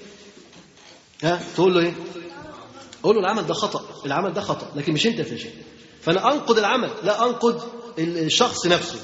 ها تقول له إيه أقول له العمل ده خطأ العمل ده خطأ لكن مش أنت فاشل فأنا أنقد العمل لا أنقد ال- الشخص نفسه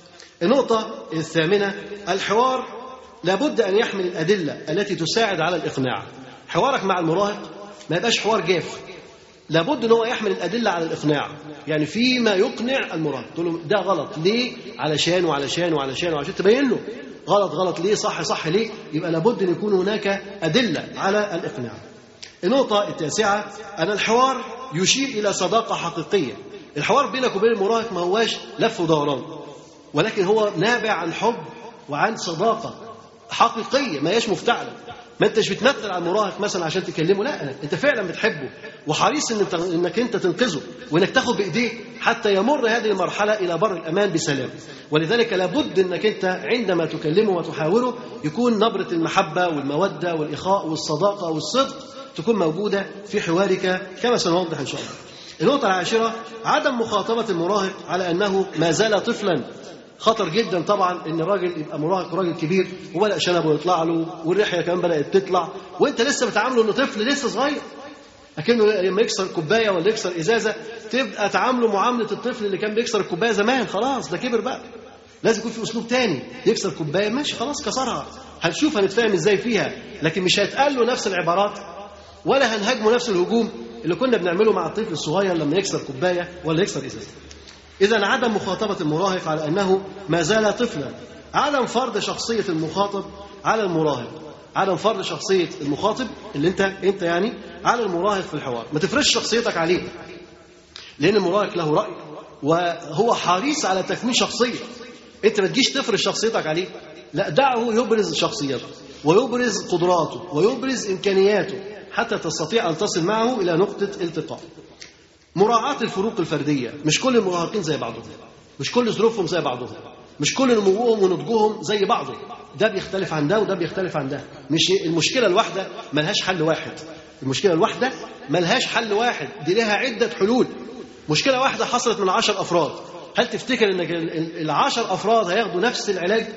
النقطة الثامنة الحوار لابد أن يحمل الأدلة التي تساعد على الإقناع حوارك مع المراهق ما يبقاش حوار جاف لابد ان هو يحمل الادله على الاقناع يعني فيما يقنع المراهق تقول له ده غلط ليه علشان وعلشان وعلشان وعلشان تبين له غلط غلط ليه صح صح ليه يبقى لابد ان يكون هناك ادله على الاقناع النقطه التاسعه ان الحوار يشير الى صداقه حقيقيه الحوار بينك وبين المراهق ما هواش لف ودوران ولكن هو نابع عن حب وعن صداقه حقيقيه ما هياش مفتعله ما انتش بتمثل على المراهق مثلا عشان تكلمه لا انت فعلا بتحبه وحريص ان انت انك انت تنقذه وانك تاخد بايديه حتى يمر هذه المرحله الى بر الامان بسلام ولذلك لابد انك انت عندما تكلمه وتحاوره يكون نبره المحبه والموده والاخاء والصداقه والصدق تكون موجوده في حوارك كما سنوضح ان شاء الله. النقطه العاشره عدم مخاطبه المراهق على انه ما زال طفلا خطر جدا طبعا ان راجل يبقى مراهق راجل كبير وبدا شنبه يطلع له والريحه كمان بدات تطلع وانت لسه بتعامله انه طفل لسه صغير لكنه لما يكسر كوبايه ولا يكسر ازازه تبقى تعامله معامله الطفل اللي كان بيكسر الكوبايه زمان خلاص ده كبر بقى لازم يكون في اسلوب تاني يكسر كوبايه ماشي خلاص كسرها هنشوف هنتفاهم ازاي فيها لكن مش هيتقال له نفس العبارات ولا هنهاجمه نفس الهجوم اللي كنا بنعمله مع الطفل الصغير لما يكسر كوبايه ولا يكسر ازازه إذا عدم مخاطبة المراهق على أنه ما زال طفلا عدم فرض شخصية المخاطب على المراهق عدم فرض شخصية المخاطب اللي أنت أنت يعني على المراهق في الحوار ما تفرضش شخصيتك عليه لأن المراهق له رأي وهو حريص على تكوين شخصية أنت ما تجيش تفرض شخصيتك عليه لا دعه يبرز شخصيته ويبرز قدراته ويبرز إمكانياته حتى تستطيع أن تصل معه إلى نقطة التقاء مراعاة الفروق الفردية مش كل المراهقين زي بعضهم مش كل ظروفهم زي بعضهم مش كل نموهم ونضجهم زي بعضه ده بيختلف عن ده وده بيختلف عن ده مش المشكلة الواحدة ملهاش حل واحد المشكلة الواحدة ملهاش حل واحد دي لها عدة حلول مشكلة واحدة حصلت من عشر أفراد هل تفتكر ان العشر أفراد هياخدوا نفس العلاج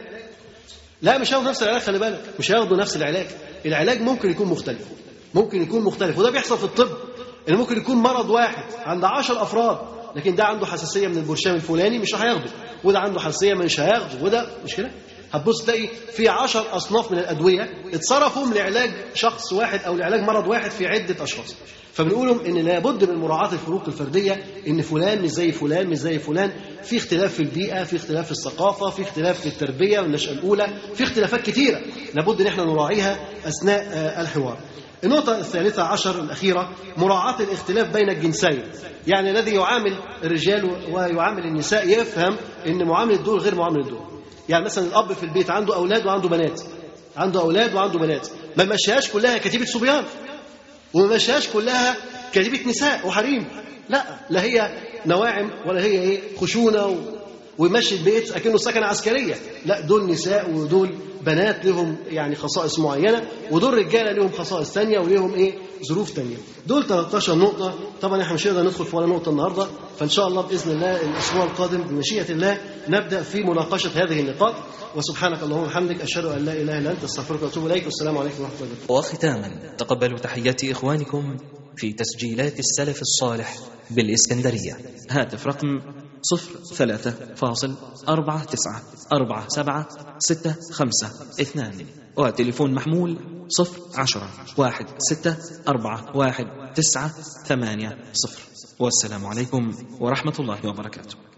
لا مش هياخدوا نفس العلاج خلي بالك مش هياخدوا نفس العلاج العلاج ممكن يكون مختلف ممكن يكون مختلف وده بيحصل في الطب ان ممكن يكون مرض واحد عند 10 افراد لكن ده عنده حساسيه من البرشام الفلاني مش هياخده وده عنده حساسيه مش هياخده وده مش كده هتبص تلاقي في 10 اصناف من الادويه اتصرفوا لعلاج شخص واحد او لعلاج مرض واحد في عده اشخاص فبنقولهم ان لابد من مراعاه الفروق الفرديه ان فلان مش زي فلان مش زي فلان في اختلاف في البيئه في اختلاف في الثقافه في اختلاف في التربيه والنشاه الاولى في اختلافات كثيره لابد ان احنا نراعيها اثناء الحوار النقطة الثالثة عشر الأخيرة مراعاة الاختلاف بين الجنسين يعني الذي يعامل الرجال ويعامل النساء يفهم أن معاملة دول غير معاملة دول يعني مثلا الأب في البيت عنده أولاد وعنده بنات عنده أولاد وعنده بنات ما مشيهاش كلها كتيبة صبيان وما مشيهاش كلها كتيبة نساء وحريم لا لا هي نواعم ولا هي ايه خشونة و... ويمشي البيت اكنه سكنه عسكريه لا دول نساء ودول بنات لهم يعني خصائص معينه ودول رجاله لهم خصائص ثانيه وليهم ايه ظروف ثانيه دول 13 نقطه طبعا احنا مش هنقدر ندخل في ولا نقطه النهارده فان شاء الله باذن الله الاسبوع القادم بمشيئه الله نبدا في مناقشه هذه النقاط وسبحانك اللهم وبحمدك اشهد ان لا اله الا انت استغفرك واتوب اليك والسلام عليكم ورحمه الله وبركاته
وختاما تقبلوا تحيات إخوانكم في تسجيلات السلف الصالح بالإسكندرية هاتف رقم صفر ثلاثة فاصل أربعة تسعة أربعة سبعة ستة خمسة اثنان وتليفون محمول صفر عشرة واحد ستة أربعة واحد تسعة ثمانية صفر والسلام عليكم ورحمة الله وبركاته